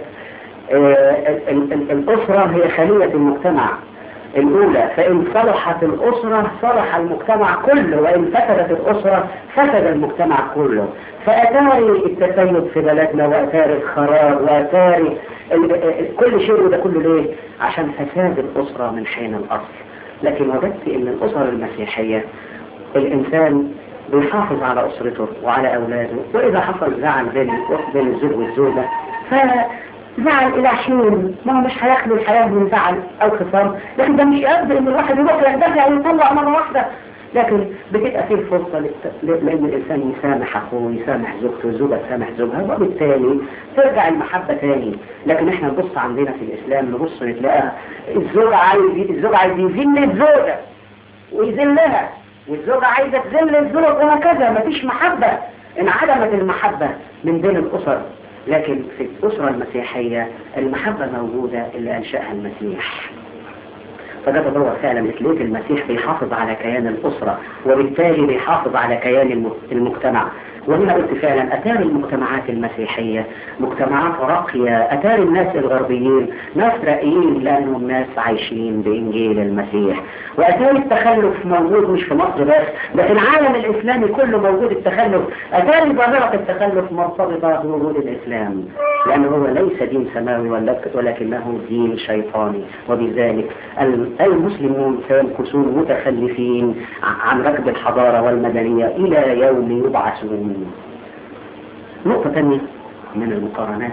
الأسرة هي خلية المجتمع الأولى فإن صلحت الأسرة صلح المجتمع كله وإن فسدت الأسرة فسد المجتمع كله فأتاري التسيد في بلدنا وأتاري الخراب وأتاري كل شيء وده كله ليه؟ عشان فساد الأسرة من حين الأصل لكن وجدت أن الأسر المسيحية الإنسان بيحافظ على أسرته وعلى أولاده وإذا حصل زعل بين بين الزوج والزوجة فزعل إلى حين ما هو مش هيخلو الحياة من زعل أو خصام لكن ده مش قصد إن الواحد يروح يندفع ويطلع مرة واحدة لكن بتبقى فيه فرصة لأن الإنسان يسامح أخوه يسامح زوجته والزوجة تسامح زوجها وبالتالي ترجع المحبة تاني لكن احنا نبص عندنا في الإسلام نبص نتلاقى الزوج عايز الزوج عايز يذل الزوجة ويذلها والزوجة عايزة تذل الزوج وهكذا مفيش محبة انعدمت المحبة من بين الأسر لكن في الأسرة المسيحية المحبة موجودة اللي أنشأها المسيح فده تدور فعلا لقيت المسيح بيحافظ على كيان الأسرة وبالتالي بيحافظ على كيان المجتمع وهنا قلت فعلا أتاري المجتمعات المسيحية مجتمعات راقية أتاري الناس الغربيين ناس راقيين لأنهم ناس عايشين بإنجيل المسيح وأتاري التخلف موجود مش في مصر بس ده في العالم الإسلامي كله موجود التخلف أتاري ظاهرة التخلف مرتبطة بوجود الإسلام لأنه هو ليس دين سماوي ولكنه دين شيطاني وبذلك المسلمون سيمكثون متخلفين عن ركب الحضارة والمدنية إلى يوم يبعثون نقطة ثانية من المقارنات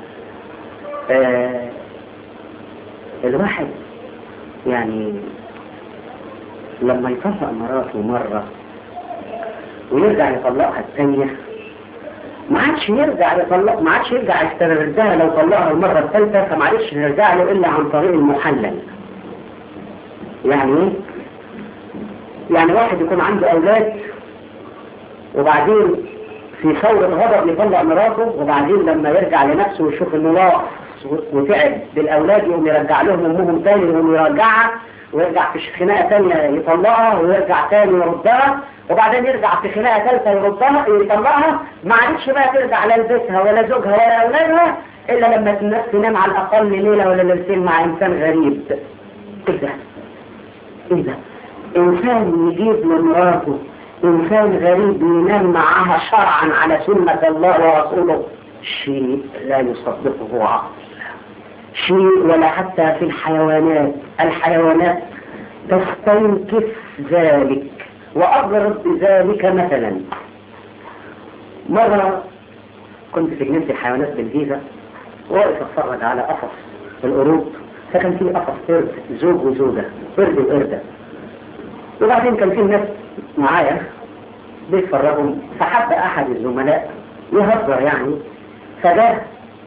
آه الواحد يعني لما يطلق مراته مرة ويرجع يطلقها الثانية ما عادش يرجع يطلق ما عادش يرجع يستردها لو طلقها المرة الثالثة فما عادش يرجع له إلا عن طريق المحلل يعني ايه؟ يعني واحد يكون عنده أولاد وبعدين في ثورة غضب يطلق مراته وبعدين لما يرجع لنفسه ويشوف انه ناقص وتعب بالأولاد يقوم يرجع لهم أمهم تاني يقوم يرجعها ويرجع في خناقة تانية يطلقها ويرجع تاني يردها وبعدين يرجع في خناقة ثالثة يردها يطلقها ما عادش بقى ترجع لا لبيتها ولا زوجها ولا أولادها إلا لما الناس تنام على الأقل ليلة ولا ليلتين مع إنسان غريب إيه ده؟ إيه ده؟ إنسان يجيب لمراته إنسان غريب ينام معها شرعا على سنة الله ورسوله شيء لا يصدقه عقل شيء ولا حتى في الحيوانات الحيوانات تستنكف ذلك وأضرب بذلك مثلا مرة كنت في جنينة الحيوانات بالجيزة واقف اتفرج على قفص في القرود فكان في قفص قرد زوج وزوجة قرد وقردة وبعدين كان في ناس معايا بيتفرجوا فحب أحد الزملاء يهزر يعني فجاه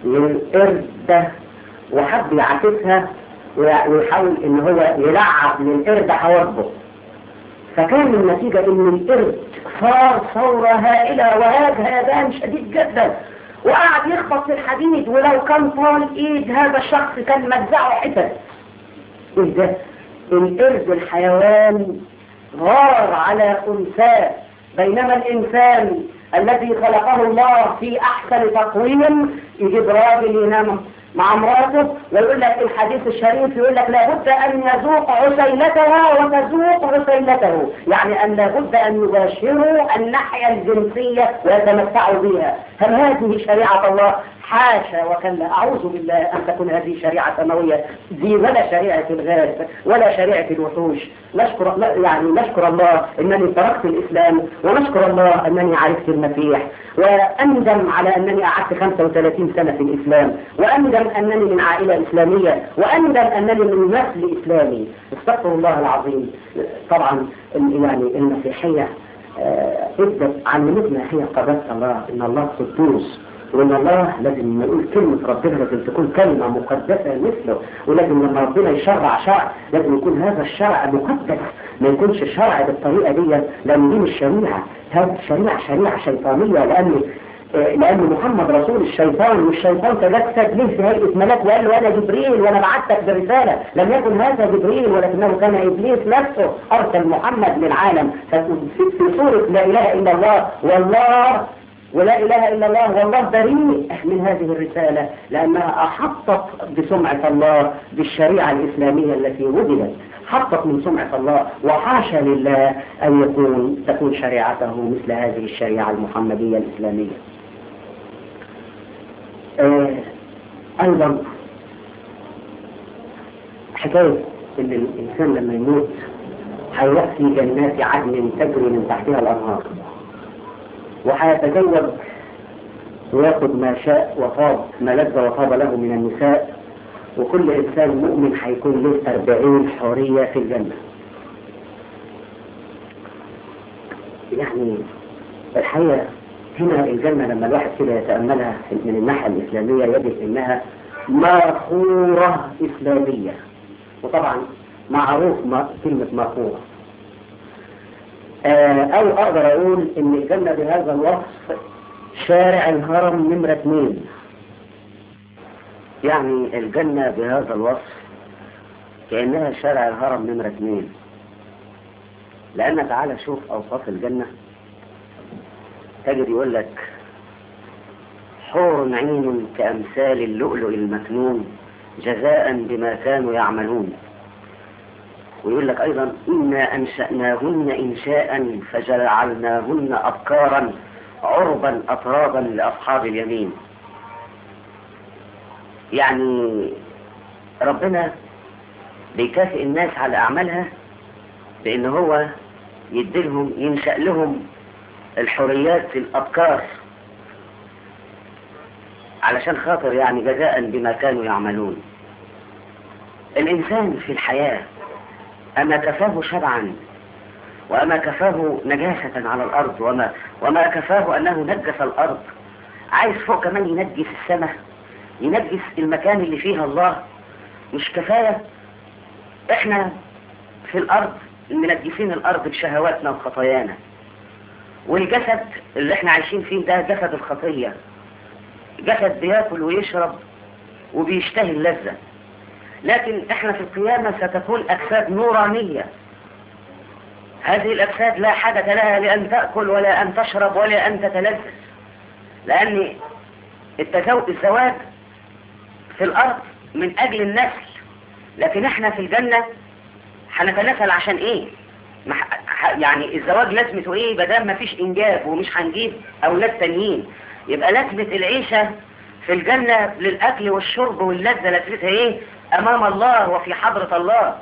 للقردة وحب يعكسها ويحاول ان هو يلعب للقرد حواجبه فكان النتيجة ان القرد صار ثورة هائلة وهاج هذان شديد جدا وقعد يخبط في الحديد ولو كان طال ايد هذا الشخص كان مجزعه حتت ايه ده القرد الحيوان غار على انثاه بينما الانسان الذي خلقه الله في احسن تقويم يجيب راجل ينام مع مراته ويقول لك الحديث الشريف يقول لك لابد أن يذوق عسيلتها وتذوق عسيلته يعني أن لابد أن يباشروا الناحية الجنسية ويتمتعوا بها هل هذه شريعة الله حاشا وكلا أعوذ بالله أن تكون هذه شريعة سماوية دي ولا شريعة الغاز ولا شريعة الوحوش نشكر يعني نشكر الله أنني تركت الإسلام ونشكر الله أنني عرفت المسيح وأندم على أنني قعدت 35 سنة في الإسلام وأندم أنني من عائلة إسلامية وأندم أنني من نسل إسلامي استغفر الله العظيم طبعا يعني المسيحية ادت علمتنا هي قدرة الله ان الله قدوس وان الله لازم نقول كلمة ربنا لازم تكون كلمة مقدسة مثله ولازم لما ربنا يشرع شرع لازم يكون هذا الشرع مقدس ما يكونش الشرع بالطريقة دي لان دي مش شريعة هذه الشريعة شريعة شيطانية لان لأن محمد رسول الشيطان والشيطان تجسد له في هيئة ملاك وقال له أنا جبريل وأنا بعثتك برسالة لم يكن هذا جبريل ولكنه كان إبليس نفسه أرسل محمد للعالم في صورة لا إله إلا الله والله ولا إله إلا الله والله بريء من هذه الرسالة لأنها أحطت بسمعة الله بالشريعة الإسلامية التي وجدت حطت من سمعة الله وحاشا لله أن يكون تكون شريعته مثل هذه الشريعة المحمدية الإسلامية آه أيضا حكاية إن الإنسان لما يموت هيروح في جنات عدن تجري من تحتها الأنهار وهيتزوج وياخد ما شاء وطاب ما لذ وطاب له من النساء وكل إنسان مؤمن هيكون له أربعين حورية في الجنة يعني الحقيقة هنا الجنة لما الواحد كده يتأملها من الناحية الإسلامية يجد إنها ماخورة إسلامية وطبعا معروف ما كلمة ماخورة أو أقدر أقول إن الجنة بهذا الوصف شارع الهرم نمرة اثنين يعني الجنة بهذا الوصف كأنها شارع الهرم نمرة اثنين لأن تعالى شوف أوصاف الجنة تجد يقول لك حور عين كأمثال اللؤلؤ المكنون جزاء بما كانوا يعملون ويقول لك أيضا إنا أنشأناهن إنشاء فجعلناهن أبكارا عربا أطرابا لأصحاب اليمين يعني ربنا بيكافئ الناس على أعمالها بأن هو يديلهم ينشأ لهم الحريات في الأبكار علشان خاطر يعني جزاء بما كانوا يعملون الإنسان في الحياة أما كفاه شبعا وأما كفاه نجاسة على الأرض وما, وما كفاه أنه نجس الأرض عايز فوق كمان ينجس السماء ينجس المكان اللي فيها الله مش كفاية احنا في الأرض منجسين الأرض بشهواتنا وخطايانا والجسد اللي احنا عايشين فيه ده جسد الخطية جسد بياكل ويشرب وبيشتهي اللذة لكن احنا في القيامة ستكون أجساد نورانية هذه الأجساد لا حاجة لها لأن تأكل ولا أن تشرب ولا أن تتلذذ لأن الزواج في الأرض من أجل النسل لكن احنا في الجنة هنتناسل عشان ايه يعني الزواج لازمته ايه بدل ما فيش انجاب ومش هنجيب اولاد تانيين يبقى لازمة العيشة في الجنة للأكل والشرب واللذة لازمتها ايه امام الله وفي حضرة الله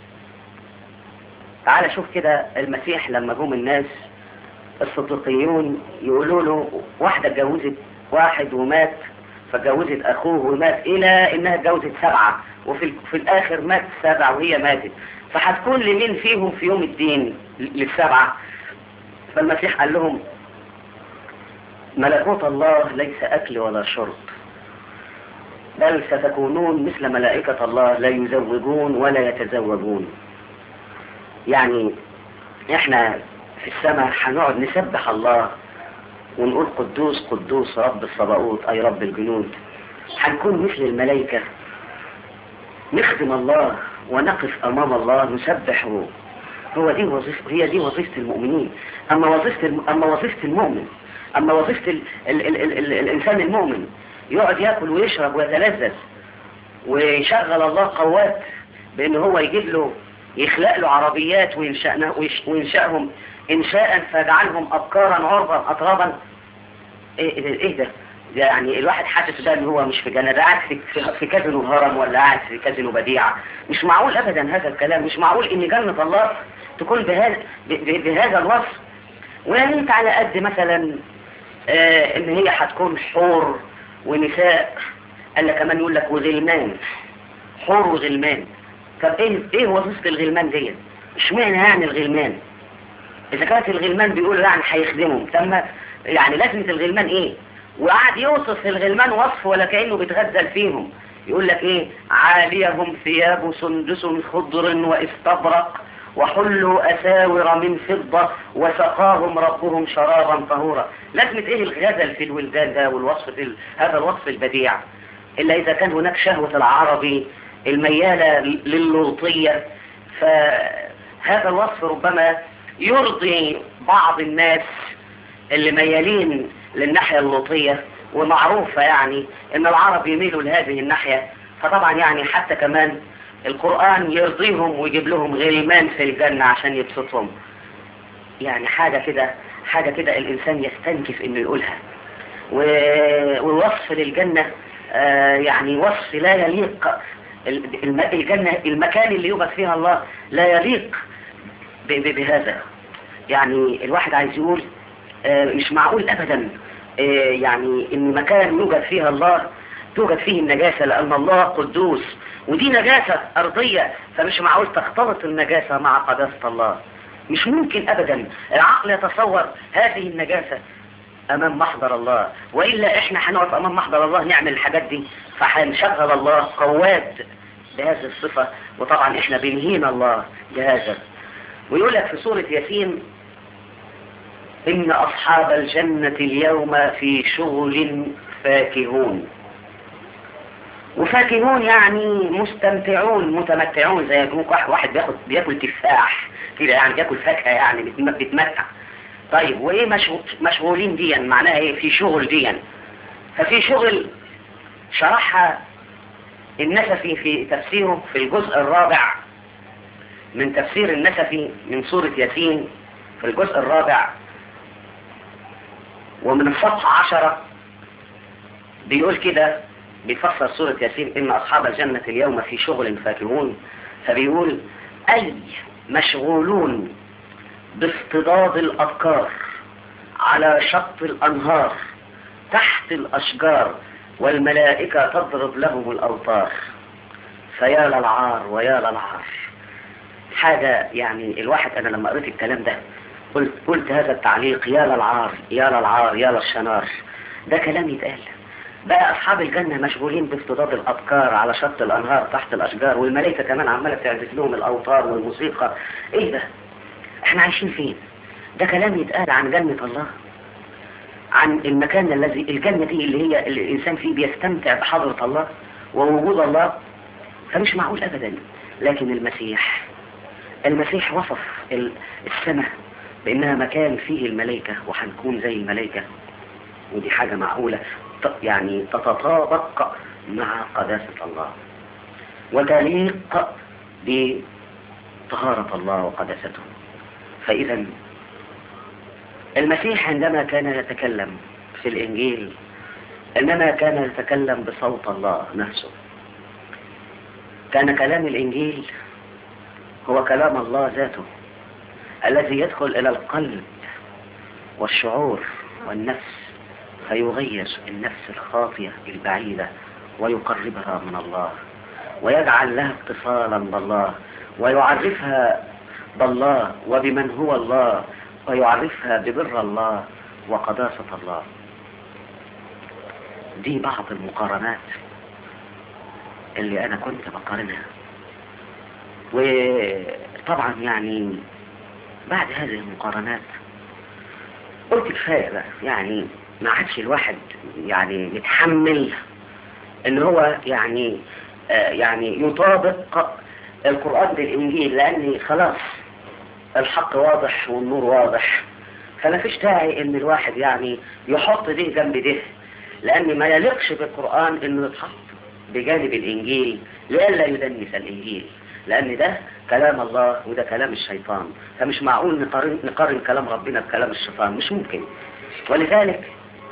تعال شوف كده المسيح لما جم الناس الصديقيون يقولوا له واحدة اتجوزت واحد ومات فاتجوزت اخوه ومات الى انها اتجوزت سبعة وفي في الاخر مات سبعة وهي ماتت فهتكون لمين فيهم في يوم الدين للسبعة فالمسيح قال لهم ملكوت الله ليس اكل ولا شرب بل ستكونون مثل ملائكة الله لا يزوجون ولا يتزوجون يعني احنا في السماء هنقعد نسبح الله ونقول قدوس قدوس رب الصباؤوت اي رب الجنود هنكون مثل الملائكة نخدم الله ونقف امام الله نسبحه هو دي وظيفة هي دي وظيفة المؤمنين اما وظيفة الم... اما وظيفة المؤمن اما وظيفة ال... ال... ال... ال... ال... الانسان المؤمن يقعد ياكل ويشرب ويتلذذ ويشغل الله قوات بان هو يجيب له يخلق له عربيات وينشأنا وينشأهم انشاء فيجعلهم ابكارا عربا اطرابا ايه, إيه ده يعني الواحد حاسس ده ان هو مش في جنة ده قاعد في, في كازينو هرم ولا قاعد في كازينو بديعة مش معقول ابدا هذا الكلام مش معقول ان جنة الله تكون بهذا بهذا الوصف وانت على قد مثلا آه ان هي هتكون حور ونساء قال لك كمان يقول لك وغلمان حور وغلمان طب ايه ايه وظيفة الغلمان دي اشمعنى يعني الغلمان اذا كانت الغلمان بيقولوا يعني هيخدمهم تم يعني لازمة الغلمان ايه وقعد يوصف الغلمان وصف ولا كأنه بيتغزل فيهم يقول لك ايه عاليهم ثياب سندس خضر واستبرق وحلوا أساور من فضة وسقاهم ربهم شرابا طهورا لازمة ايه الغزل في الولدان ده والوصف في هذا الوصف البديع إلا إذا كان هناك شهوة العربي الميالة للوطية فهذا الوصف ربما يرضي بعض الناس اللي ميالين للناحية اللوطية ومعروفة يعني ان العرب يميلوا لهذه الناحية فطبعا يعني حتى كمان القرآن يرضيهم ويجيب لهم غلمان في الجنة عشان يبسطهم يعني حاجة كده حاجة كده الإنسان يستنكف إنه يقولها ووصف للجنة آه يعني وصف لا يليق الجنة المكان اللي يوجد فيها الله لا يليق بهذا يعني الواحد عايز يقول آه مش معقول أبدا آه يعني إن مكان يوجد فيها الله توجد فيه النجاسة لأن الله قدوس ودي نجاسة أرضية فمش معقول تختلط النجاسة مع قداسة الله مش ممكن أبدا العقل يتصور هذه النجاسة أمام محضر الله وإلا إحنا هنقف أمام محضر الله نعمل الحاجات دي فهنشغل الله قواد بهذه الصفة وطبعا إحنا بنهين الله بهذا ويقول لك في سورة ياسين إن أصحاب الجنة اليوم في شغل فاكهون وفاكهون يعني مستمتعون متمتعون زي واحد بياخد بياكل تفاح كده يعني بياكل فاكهه يعني بيتمتع طيب وايه مشغولين ديا معناها ايه في شغل ديا ففي شغل شرحها النسفي في تفسيره في الجزء الرابع من تفسير النسفي من سورة ياسين في الجزء الرابع ومن الصفحة عشرة بيقول كده بيفسر سورة ياسين إن أصحاب الجنة اليوم في شغل فاكهون فبيقول أي مشغولون باصطداد الأبكار على شط الأنهار تحت الأشجار والملائكة تضرب لهم الأوتار فيا للعار ويا للعار حاجة يعني الواحد أنا لما قريت الكلام ده قلت, قلت هذا التعليق يا للعار يا للعار يا للشنار ده كلام يتقال بقى أصحاب الجنة مشغولين بافتضاد الأبكار على شط الأنهار تحت الأشجار والملائكة كمان عمالة تعزف لهم الأوتار والموسيقى إيه ده احنا عايشين فين ده كلام يتقال عن جنة الله عن المكان الذي الجنة دي اللي هي اللي الإنسان فيه بيستمتع بحضرة الله ووجود الله فمش معقول أبدا لكن المسيح المسيح وصف السماء بأنها مكان فيه الملائكة وهنكون زي الملائكة ودي حاجة معقولة يعني تتطابق مع قداسة الله وتليق بطهارة الله وقداسته فإذا المسيح عندما كان يتكلم في الإنجيل إنما كان يتكلم بصوت الله نفسه كان كلام الإنجيل هو كلام الله ذاته الذي يدخل إلى القلب والشعور والنفس فيغير النفس الخاطئة البعيدة ويقربها من الله ويجعل لها اتصالا بالله ويعرفها بالله وبمن هو الله ويعرفها ببر الله وقداسة الله دي بعض المقارنات اللي أنا كنت بقارنها وطبعا يعني بعد هذه المقارنات قلت كفاية بقى يعني ما عادش الواحد يعني يتحمل ان هو يعني آه يعني يطابق القرآن بالإنجيل لأن خلاص الحق واضح والنور واضح فما فيش داعي ان الواحد يعني يحط ده جنب ده لأن ما يليقش بالقرآن انه يتحط بجانب الإنجيل لئلا يدنس الإنجيل لأن ده كلام الله وده كلام الشيطان فمش معقول نقارن, نقارن كلام ربنا بكلام الشيطان مش ممكن ولذلك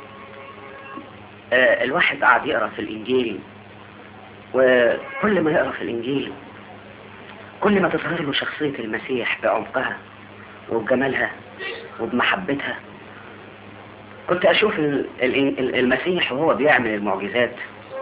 آه الواحد قاعد يقرأ في الإنجيل وكل ما يقرأ في الإنجيل كل ما تظهر له شخصية المسيح بعمقها وبجمالها وبمحبتها كنت أشوف المسيح وهو بيعمل المعجزات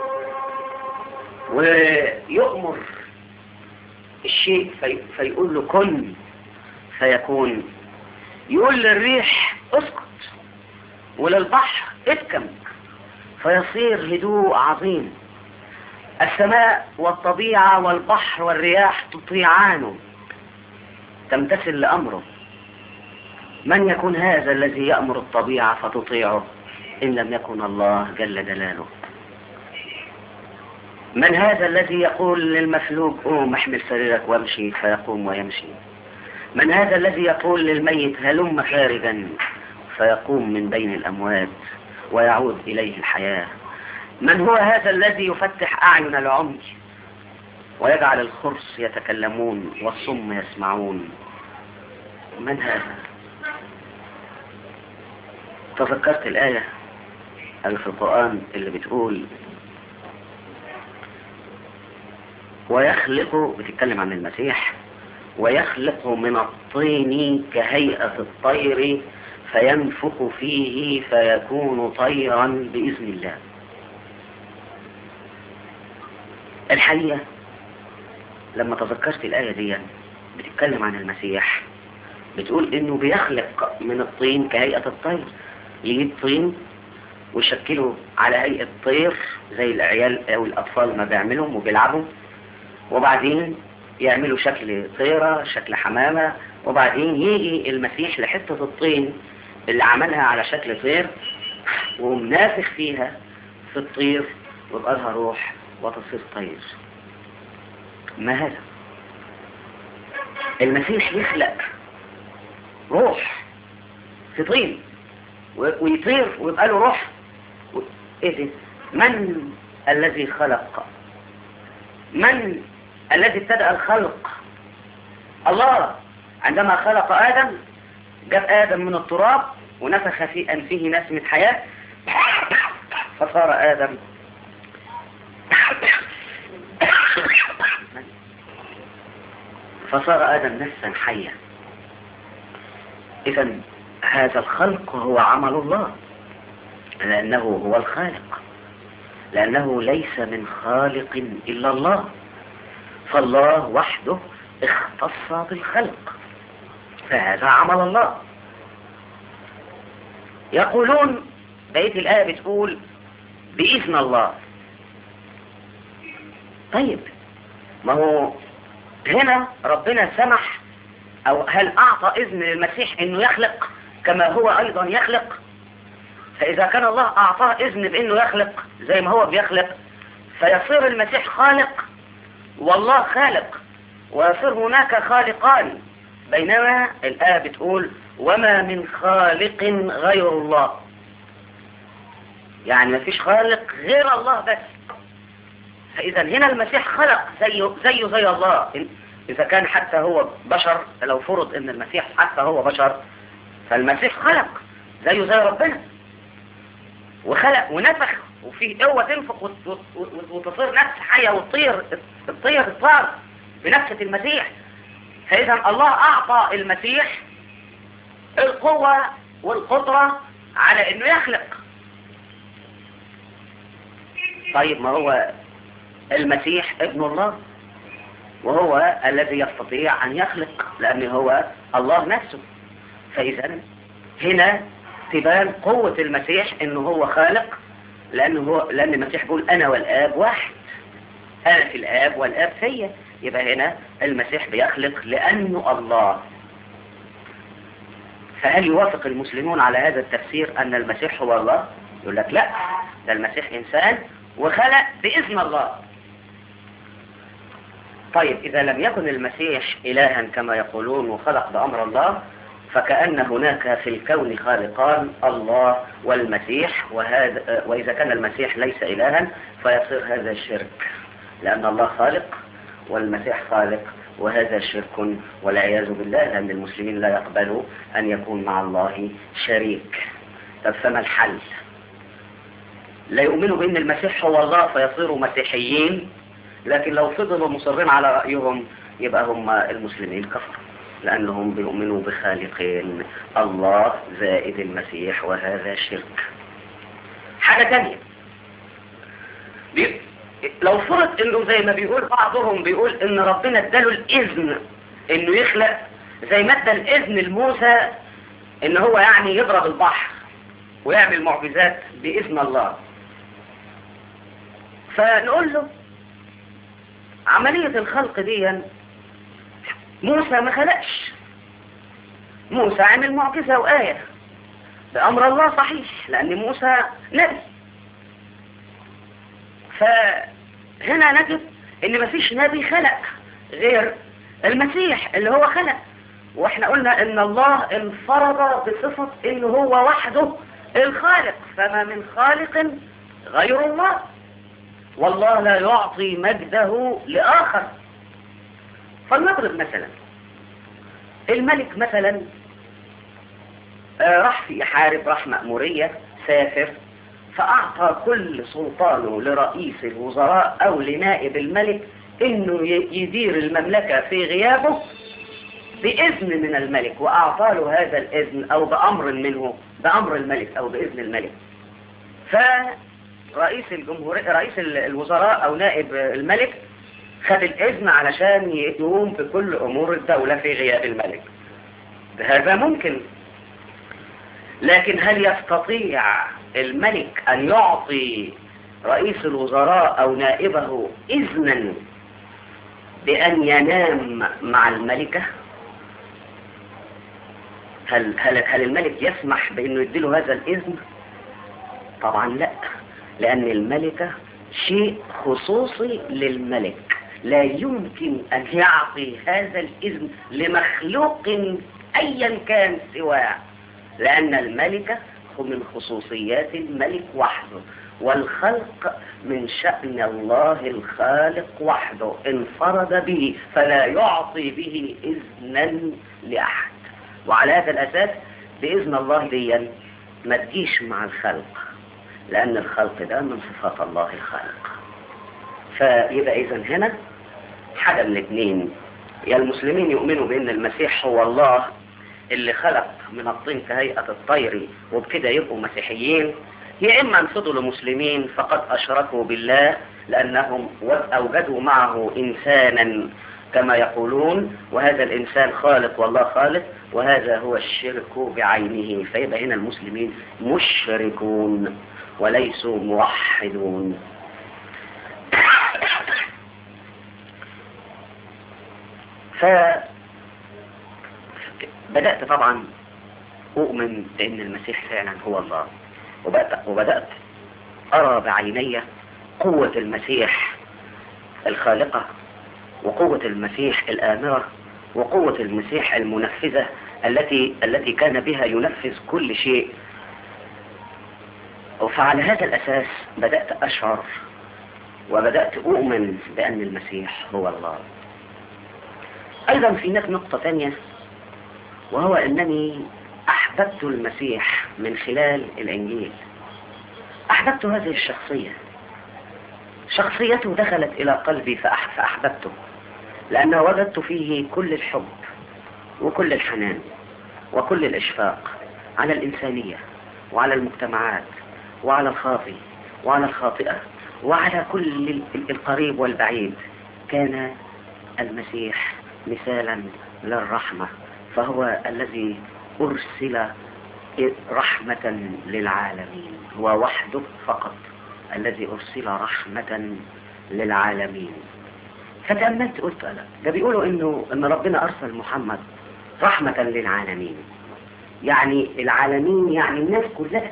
ويؤمر الشيء في فيقول له كن فيكون يقول للريح اسكت وللبحر اتكم فيصير هدوء عظيم السماء والطبيعة والبحر والرياح تطيعانه تمتثل لأمره من يكون هذا الذي يأمر الطبيعة فتطيعه إن لم يكن الله جل جلاله من هذا الذي يقول للمفلوج قوم احمل سريرك وامشي فيقوم ويمشي من هذا الذي يقول للميت هلم خارجا فيقوم من بين الأموات ويعود إليه الحياة من هو هذا الذي يفتح أعين العمي ويجعل الخرس يتكلمون والصم يسمعون من هذا تذكرت الآية اللي في القرآن اللي بتقول ويخلق بتتكلم عن المسيح ويخلق من الطين كهيئة الطير فينفخ فيه فيكون طيرا بإذن الله الحقيقة لما تذكرت الآية دي بتتكلم عن المسيح بتقول انه بيخلق من الطين كهيئة الطير يجيب طين ويشكله على هيئة طير زي العيال او الاطفال ما بيعملهم وبيلعبوا وبعدين يعملوا شكل طيرة شكل حمامة وبعدين يجي المسيح لحتة الطين اللي عملها على شكل طير ومنافخ فيها في الطير ويبقى لها روح وتصير طير ما هذا المسيح يخلق روح في طين ويطير ويبقى له روح ايه ده من الذي خلق من الذي ابتدأ الخلق الله عندما خلق آدم جاب آدم من التراب ونفخ في أنفه نسمة حياة فصار آدم فصار آدم نفسا حيا إذا هذا الخلق هو عمل الله لأنه هو الخالق لأنه ليس من خالق إلا الله فالله وحده اختص بالخلق فهذا عمل الله يقولون بقية الآية بتقول بإذن الله طيب ما هو هنا ربنا سمح أو هل أعطى إذن للمسيح أنه يخلق كما هو أيضا يخلق فإذا كان الله أعطاه إذن بأنه يخلق زي ما هو بيخلق فيصير المسيح خالق والله خالق ويصير هناك خالقان بينما الآية بتقول وما من خالق غير الله يعني ما فيش خالق غير الله بس فإذا هنا المسيح خلق زيه زيه زي الله إذا كان حتى هو بشر لو فرض إن المسيح حتى هو بشر فالمسيح خلق زيه زي ربنا وخلق ونفخ وفيه قوة تنفخ وتصير نفس حية وتطير الطير صار بنفسة المسيح فإذا الله أعطى المسيح القوة والقدرة على إنه يخلق طيب ما هو المسيح ابن الله وهو الذي يستطيع أن يخلق لأنه هو الله نفسه فإذا هنا تبان قوة المسيح انه هو خالق لانه هو لان المسيح بيقول انا والاب واحد انا في الاب والاب فيا يبقى هنا المسيح بيخلق لانه الله فهل يوافق المسلمون على هذا التفسير ان المسيح هو الله يقول لك لا ده المسيح انسان وخلق باذن الله طيب اذا لم يكن المسيح الها كما يقولون وخلق بامر الله فكأن هناك في الكون خالقان الله والمسيح وهذا وإذا كان المسيح ليس إلها فيصير هذا شرك لأن الله خالق والمسيح خالق وهذا شرك والعياذ بالله لأن المسلمين لا يقبلوا أن يكون مع الله شريك طب فما الحل لا يؤمنوا بأن المسيح هو الله فيصيروا مسيحيين لكن لو فضلوا مصرين على رأيهم يبقى هم المسلمين كفروا لأنهم بيؤمنوا بخالقين الله زائد المسيح وهذا شرك حاجة تانية بي... لو فرض انه زي ما بيقول بعضهم بيقول ان ربنا اداله الاذن انه يخلق زي ما ادى الاذن لموسى ان هو يعني يضرب البحر ويعمل معجزات باذن الله فنقول له عملية الخلق دي موسى ما خلقش موسى عمل معجزة وآية بأمر الله صحيح لأن موسى نبي فهنا نجد ان مفيش نبي خلق غير المسيح اللي هو خلق واحنا قلنا ان الله انفرد بصفة انه هو وحده الخالق فما من خالق غير الله والله لا يعطي مجده لآخر فلنضرب مثلا الملك مثلا راح في يحارب راح مأمورية سافر فأعطى كل سلطانه لرئيس الوزراء أو لنائب الملك إنه يدير المملكة في غيابه بإذن من الملك وأعطى له هذا الإذن أو بأمر منه بأمر الملك أو بإذن الملك فرئيس الجمهورية رئيس الوزراء أو نائب الملك خد الإذن علشان يقوم بكل أمور الدولة في غياب الملك هذا ممكن لكن هل يستطيع الملك أن يعطي رئيس الوزراء أو نائبه إذنا بأن ينام مع الملكة هل, هل, هل الملك يسمح بأنه يديله هذا الإذن طبعا لا لأن الملكة شيء خصوصي للملك لا يمكن أن يعطي هذا الإذن لمخلوق أيا كان سواه لأن الملكة من خصوصيات الملك وحده والخلق من شأن الله الخالق وحده انفرد به فلا يعطي به إذنا لأحد وعلى هذا الأساس بإذن الله ديا ما تجيش مع الخلق لأن الخلق ده من صفات الله الخالق فيبقى إذا هنا حاجة من الاثنين يا المسلمين يؤمنوا بأن المسيح هو الله اللي خلق من الطين كهيئة الطير وبكده يبقوا مسيحيين يا إما انفضوا لمسلمين فقد أشركوا بالله لأنهم أوجدوا معه إنسانا كما يقولون وهذا الإنسان خالق والله خالق وهذا هو الشرك بعينه فيبقى هنا المسلمين مشركون وليسوا موحدون فبدأت طبعا أؤمن بأن المسيح فعلا هو الله وبدأت, وبدأت أرى بعيني قوة المسيح الخالقة وقوة المسيح الآمرة وقوة المسيح المنفذة التي التي كان بها ينفذ كل شيء فعلى هذا الأساس بدأت أشعر وبدأت أؤمن بأن المسيح هو الله أيضا في هناك نقطة ثانية وهو أنني أحببت المسيح من خلال الإنجيل أحببت هذه الشخصية شخصيته دخلت إلى قلبي فأحببته لأنه وجدت فيه كل الحب وكل الحنان وكل الإشفاق على الإنسانية وعلى المجتمعات وعلى الخاطي وعلى الخاطئة وعلى كل القريب والبعيد كان المسيح مثالا للرحمة فهو الذي أرسل رحمة للعالمين هو وحده فقط الذي أرسل رحمة للعالمين فتأملت قلت لا ده بيقولوا إنه إن ربنا أرسل محمد رحمة للعالمين يعني العالمين يعني الناس كلها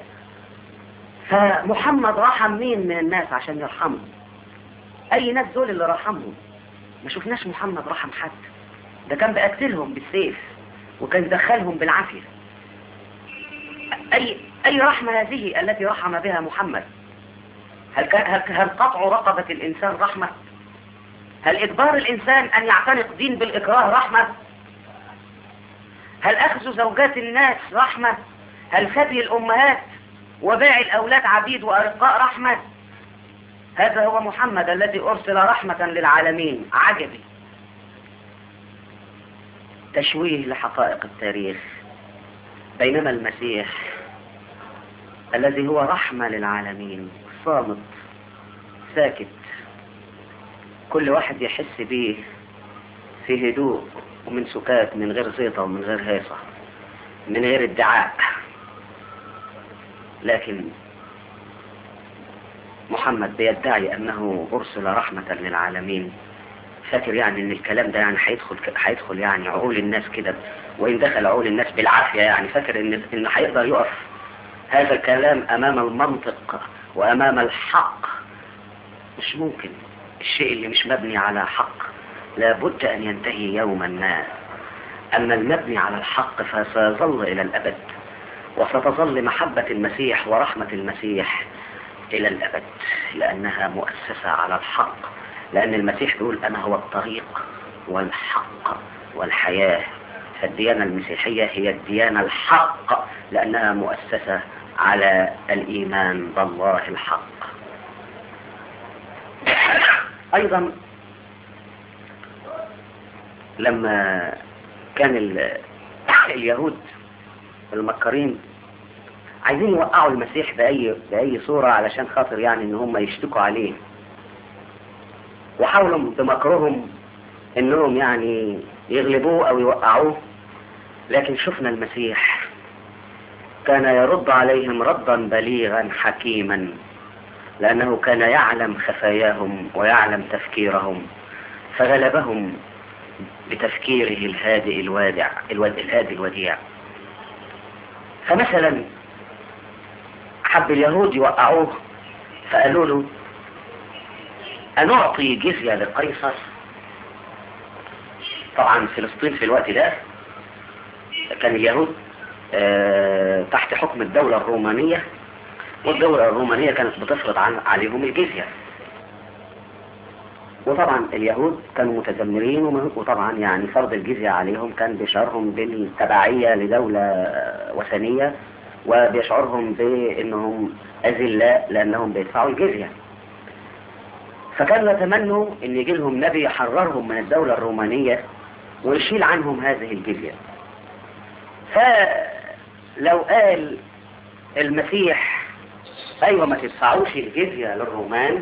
فمحمد رحم مين من الناس عشان يرحمهم أي ناس دول اللي رحمهم ما شفناش محمد رحم حد ده كان بيقتلهم بالسيف وكان يدخلهم بالعافية أي, أي رحمة هذه التي رحم بها محمد هل, هل, هل قطع رقبة الإنسان رحمة هل إجبار الإنسان أن يعتنق دين بالإكراه رحمة هل أخذ زوجات الناس رحمة هل ثدي الأمهات وبيع الأولاد عبيد وأرقاء رحمة هذا هو محمد الذي أرسل رحمة للعالمين عجبي تشويه لحقائق التاريخ بينما المسيح الذي هو رحمة للعالمين صامت ساكت كل واحد يحس به في هدوء ومن سكات من غير زيطة ومن غير هيصة من غير ادعاء لكن محمد بيدعي أنه أرسل رحمة للعالمين فاكر يعني ان الكلام ده يعني هيدخل هيدخل يعني عقول الناس كده وان دخل عقول الناس بالعافية يعني فاكر ان ان هيقدر يقف هذا الكلام امام المنطق وامام الحق مش ممكن الشيء اللي مش مبني على حق لابد ان ينتهي يوما ما اما المبني على الحق فسيظل الى الابد وستظل محبة المسيح ورحمة المسيح الى الابد لانها مؤسسة على الحق لأن المسيح يقول أنا هو الطريق والحق والحياة فالديانة المسيحية هي الديانة الحق لأنها مؤسسة على الإيمان بالله الحق أيضا لما كان اليهود المكرين عايزين يوقعوا المسيح بأي, بأي صورة علشان خاطر يعني ان هم يشتكوا عليه وحاولوا بمكرهم انهم يعني يغلبوه او يوقعوه لكن شفنا المسيح كان يرد عليهم ردا بليغا حكيما لانه كان يعلم خفاياهم ويعلم تفكيرهم فغلبهم بتفكيره الهادئ الوادع الهادئ الوديع فمثلا حب اليهود يوقعوه فقالوا له أنعطي جزية لقيصر طبعا فلسطين في الوقت ده كان اليهود آه تحت حكم الدولة الرومانية والدولة الرومانية كانت بتفرض عن عليهم الجزية وطبعا اليهود كانوا متذمرين وطبعا يعني فرض الجزية عليهم كان بيشعرهم بالتبعية لدولة وثنية وبيشعرهم بانهم اذلاء لانهم بيدفعوا الجزية فكانوا يتمنوا ان يجي لهم نبي يحررهم من الدولة الرومانية ويشيل عنهم هذه الجزية فلو قال المسيح ايوه ما تدفعوش الجزية للرومان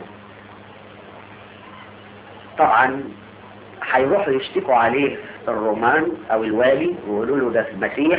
طبعا هيروحوا يشتكوا عليه الرومان او الوالي ويقولوا له ده المسيح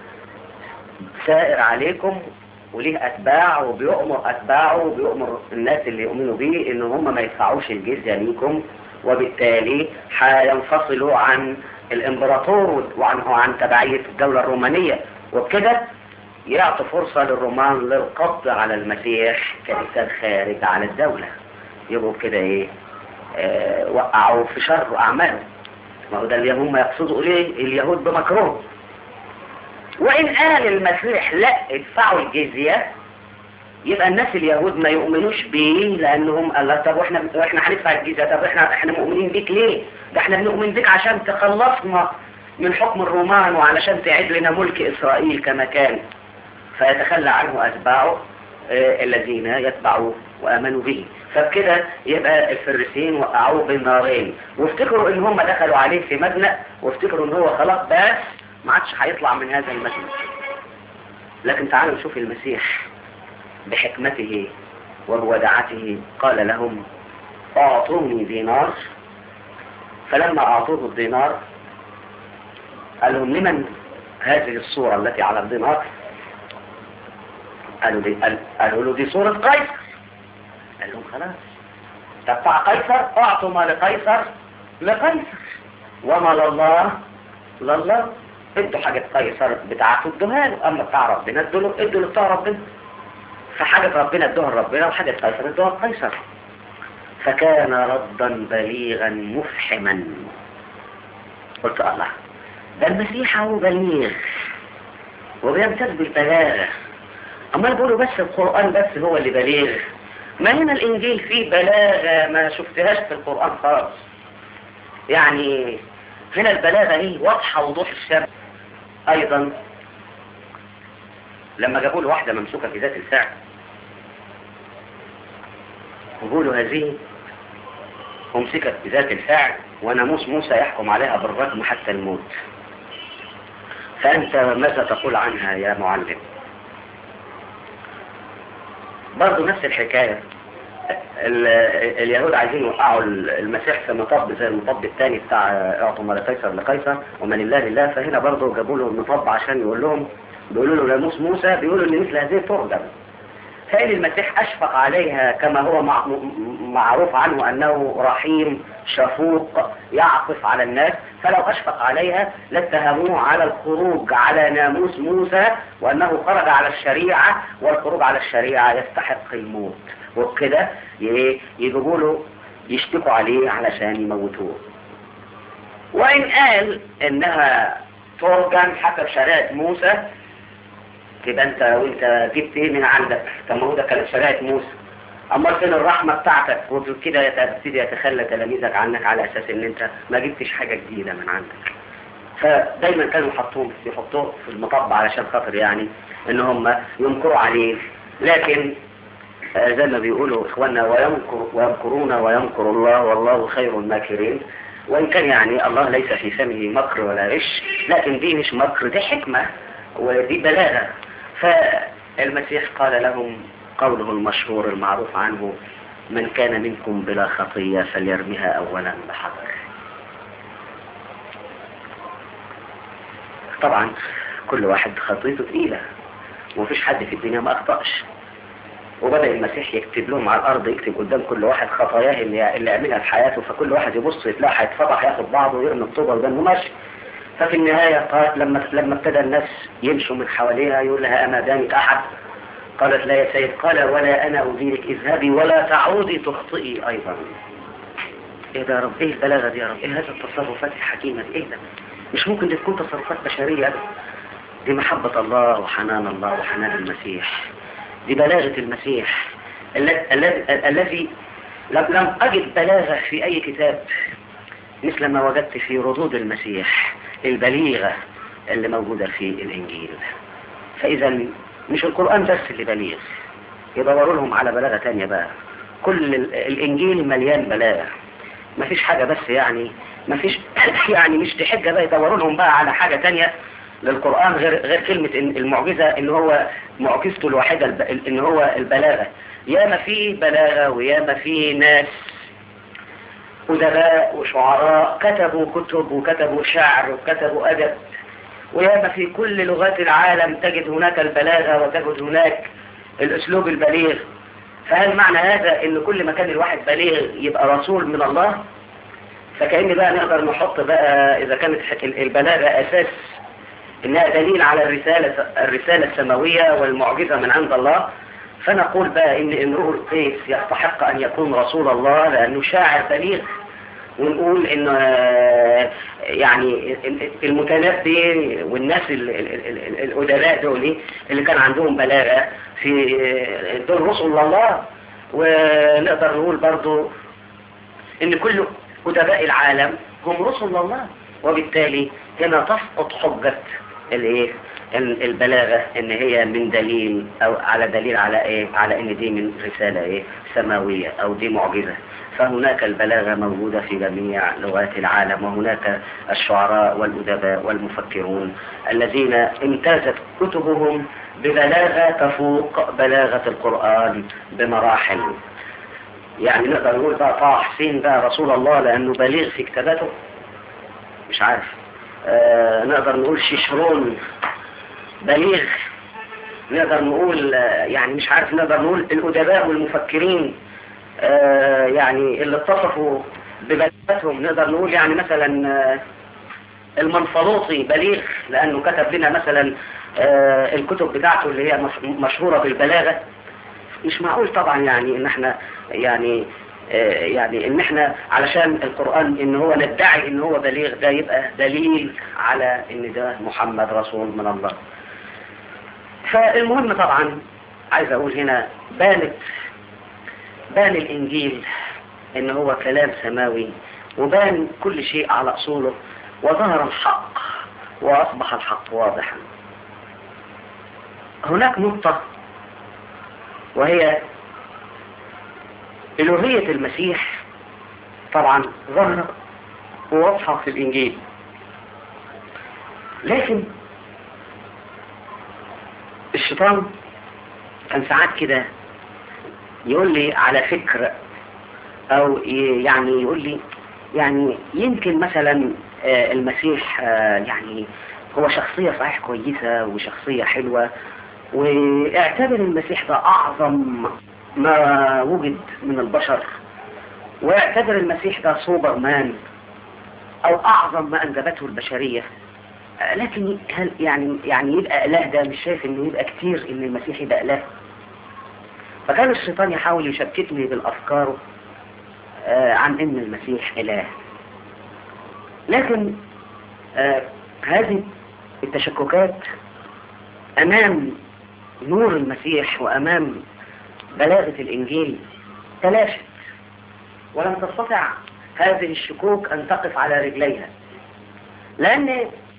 سائر عليكم وليه اتباع وبيؤمر اتباعه وبيؤمر الناس اللي يؤمنوا بيه ان هم ما يدفعوش الجزية ليكم وبالتالي هينفصلوا عن الامبراطور وعن عن تبعية الدولة الرومانية وبكده يعطي فرصة للرومان للقبض على المسيح كإنسان خارج على الدولة يبقوا كده ايه آه وقعوا في شر أعماله ما هو ده اللي هم يقصدوا إليه اليهود بمكروه وإن قال المسيح لا ادفعوا الجزية يبقى الناس اليهود ما يؤمنوش بيه لأنهم قال طب واحنا واحنا هندفع الجزية طب احنا احنا مؤمنين بيك ليه؟ ده احنا بنؤمن بيك عشان تخلصنا من حكم الرومان وعلشان تعيد لنا ملك إسرائيل كما كان فيتخلى عنه أتباعه آه الذين يتبعوه وآمنوا به فبكده يبقى الفريسين وقعوه بين نارين وافتكروا ان هم دخلوا عليه في مبنى وافتكروا ان هو خلاص بس ما عادش هيطلع من هذا المبنى لكن تعالوا نشوف المسيح بحكمته وبودعته قال لهم اعطوني دينار فلما اعطوه الدينار قال لهم لمن هذه الصورة التي على الدينار قالوا, دي قالوا له دي صورة قيصر قال لهم خلاص تبع قيصر اعطوا ما لقيصر لقيصر وما لله لله ادوا حاجة قيصر بتاعته ادوها له اما بتاع ربنا ادوا له ادوا بتاع ربنا فحاجة ربنا ادوها لربنا وحاجة قيصر ادوها لقيصر فكان ردا بليغا مفحما قلت الله ده المسيح هو بليغ وبيمتاز بالبلاغة أما بيقولوا بس القرآن بس هو اللي بليغ ما هنا الإنجيل فيه بلاغة ما شفتهاش في القرآن خالص يعني هنا البلاغة ايه واضحة وضوح الشمس أيضا لما جابوا له واحدة ممسوكة في ذات الفعل وقولوا هذه أمسكت بذات الفعل وناموس موسى يحكم عليها بالرجم حتى الموت فأنت ماذا تقول عنها يا معلم برضو نفس الحكاية اليهود عايزين يوقعوا المسيح في مطب زي المطب الثاني بتاع اعطوا ما لقيصر لقيصر ومن الله لله فهنا برضو جابوا له المطب عشان يقول لهم بيقولوا له ناموس موسى بيقولوا ان مثل هذه ترجم فإن المسيح أشفق عليها كما هو معروف عنه أنه رحيم شفوق يعطف على الناس فلو أشفق عليها لاتهموه على الخروج على ناموس موسى وأنه خرج على الشريعة والخروج على الشريعة يستحق الموت وبكده يجيبوا له يشتكوا عليه علشان يموتوه وإن قال إنها ترجم حسب شريعة موسى تبقى انت وانت جبت ايه من عندك طب ما هو ده كانت شريعه موسى اما فين الرحمه بتاعتك وكده يبتدي يتخلى تلاميذك عنك على اساس ان انت ما جبتش حاجه جديده من عندك فدايما كانوا يحطوه يحطوه في المطب علشان خاطر يعني ان هم ينكروا عليه لكن زي ما بيقولوا اخواننا وينكر ويمكرون ويمكر الله والله خير الماكرين وان كان يعني الله ليس في فمه مكر ولا غش لكن دي مش مكر دي حكمه ودي بلاغه فالمسيح قال لهم قوله المشهور المعروف عنه من كان منكم بلا خطية فليرمها أولا بحجر طبعا كل واحد خطيته تقيلة ومفيش حد في الدنيا ما أخطأش وبدأ المسيح يكتب لهم على الأرض يكتب قدام كل واحد خطاياه اللي, اللي عملها في حياته فكل واحد يبص يتلاقى هيتفضح ياخد بعضه ويرمي الطوبة قدامه ماشي ففي النهاية قالت لما لما ابتدى الناس يمشوا من حواليها يقول لها أما دانك أحد قالت لا يا سيد قال ولا أنا أدينك اذهبي ولا تعودي تخطئي أيضا إيه ده يا رب إيه البلاغة دي يا رب إيه هذا التصرفات الحكيمة دي إيه ده مش ممكن دي تكون تصرفات بشرية دي محبة الله وحنان الله وحنان المسيح دي بلاغة المسيح الذي لم أجد بلاغة في أي كتاب مثل ما وجدت في ردود المسيح البليغة اللي موجودة في الإنجيل فإذا مش القرآن بس اللي بليغ يدوروا لهم على بلاغة تانية بقى كل الإنجيل مليان بلاغة ما فيش حاجة بس يعني مفيش يعني مش دي حجة بقى يدوروا لهم بقى على حاجة تانية للقرآن غير غير كلمة إن المعجزة ان هو معجزته الوحيدة الب- ان هو البلاغة ياما في بلاغة وياما في ناس أدباء وشعراء كتبوا كتب وكتبوا شعر وكتبوا أدب وياما في كل لغات العالم تجد هناك البلاغة وتجد هناك الأسلوب البليغ فهل معنى هذا ان كل ما كان الواحد بليغ يبقى رسول من الله فكأن بقى نقدر نحط بقى إذا كانت البلاغة أساس إنها دليل على الرسالة الرسالة السماوية والمعجزة من عند الله فنقول بقى إن امرؤ القيس يستحق أن يكون رسول الله لأنه شاعر بليغ ونقول إن آه، يعني المتنبي والناس ال- ال- ال- ال- الأدباء دول اللي كان عندهم بلاغة في آه، دول رسل الله ونقدر نقول برضو ان كل أدباء العالم هم رسل الله وبالتالي هنا تسقط حجة الايه ال- البلاغة ان هي من دليل او على دليل على ايه على ان دي من رسالة ايه سماوية او دي معجزة فهناك البلاغة موجودة في جميع لغات العالم وهناك الشعراء والأدباء والمفكرون الذين امتازت كتبهم ببلاغة تفوق بلاغة القرآن بمراحل يعني نقدر نقول بقى طه حسين بقى رسول الله لأنه بليغ في كتاباته مش عارف آه نقدر نقول شيشرون بليغ نقدر نقول آه يعني مش عارف نقدر نقول الأدباء والمفكرين آه يعني اللي اتصفوا ببلاغتهم نقدر نقول يعني مثلا آه المنفلوطي بليغ لأنه كتب لنا مثلا آه الكتب بتاعته اللي هي مش- مشهورة بالبلاغة مش معقول طبعا يعني ان احنا يعني آه، يعني ان احنا علشان القرآن ان هو ندعي ان هو بليغ ده يبقى دليل على ان ده محمد رسول من الله فالمهم طبعا عايز اقول هنا بانت بان الانجيل ان هو كلام سماوي وبان كل شيء على اصوله وظهر الحق واصبح الحق واضحا هناك نقطة وهي إلوهية المسيح طبعا ظهر وواضحة في الإنجيل لكن الشيطان كان ساعات كده يقول لي على فكر أو ي- يعني يقول لي يعني يمكن مثلا آه، المسيح آه، يعني هو شخصية صحيح كويسة وشخصية حلوة واعتبر المسيح ده أعظم ما وجد من البشر واعتبر المسيح ده سوبر مان أو أعظم ما أنجبته البشرية آه، لكن هل يعني يعني يبقى إله ده مش شايف إنه يبقى كتير إن المسيح يبقى إله فكان الشيطان يحاول يشتتني بالأفكار آه، عن إن المسيح إله لكن آه، هذه التشككات أمام نور المسيح وأمام بلاغة الإنجيل تلاشت ولم تستطع هذه الشكوك أن تقف على رجليها لأن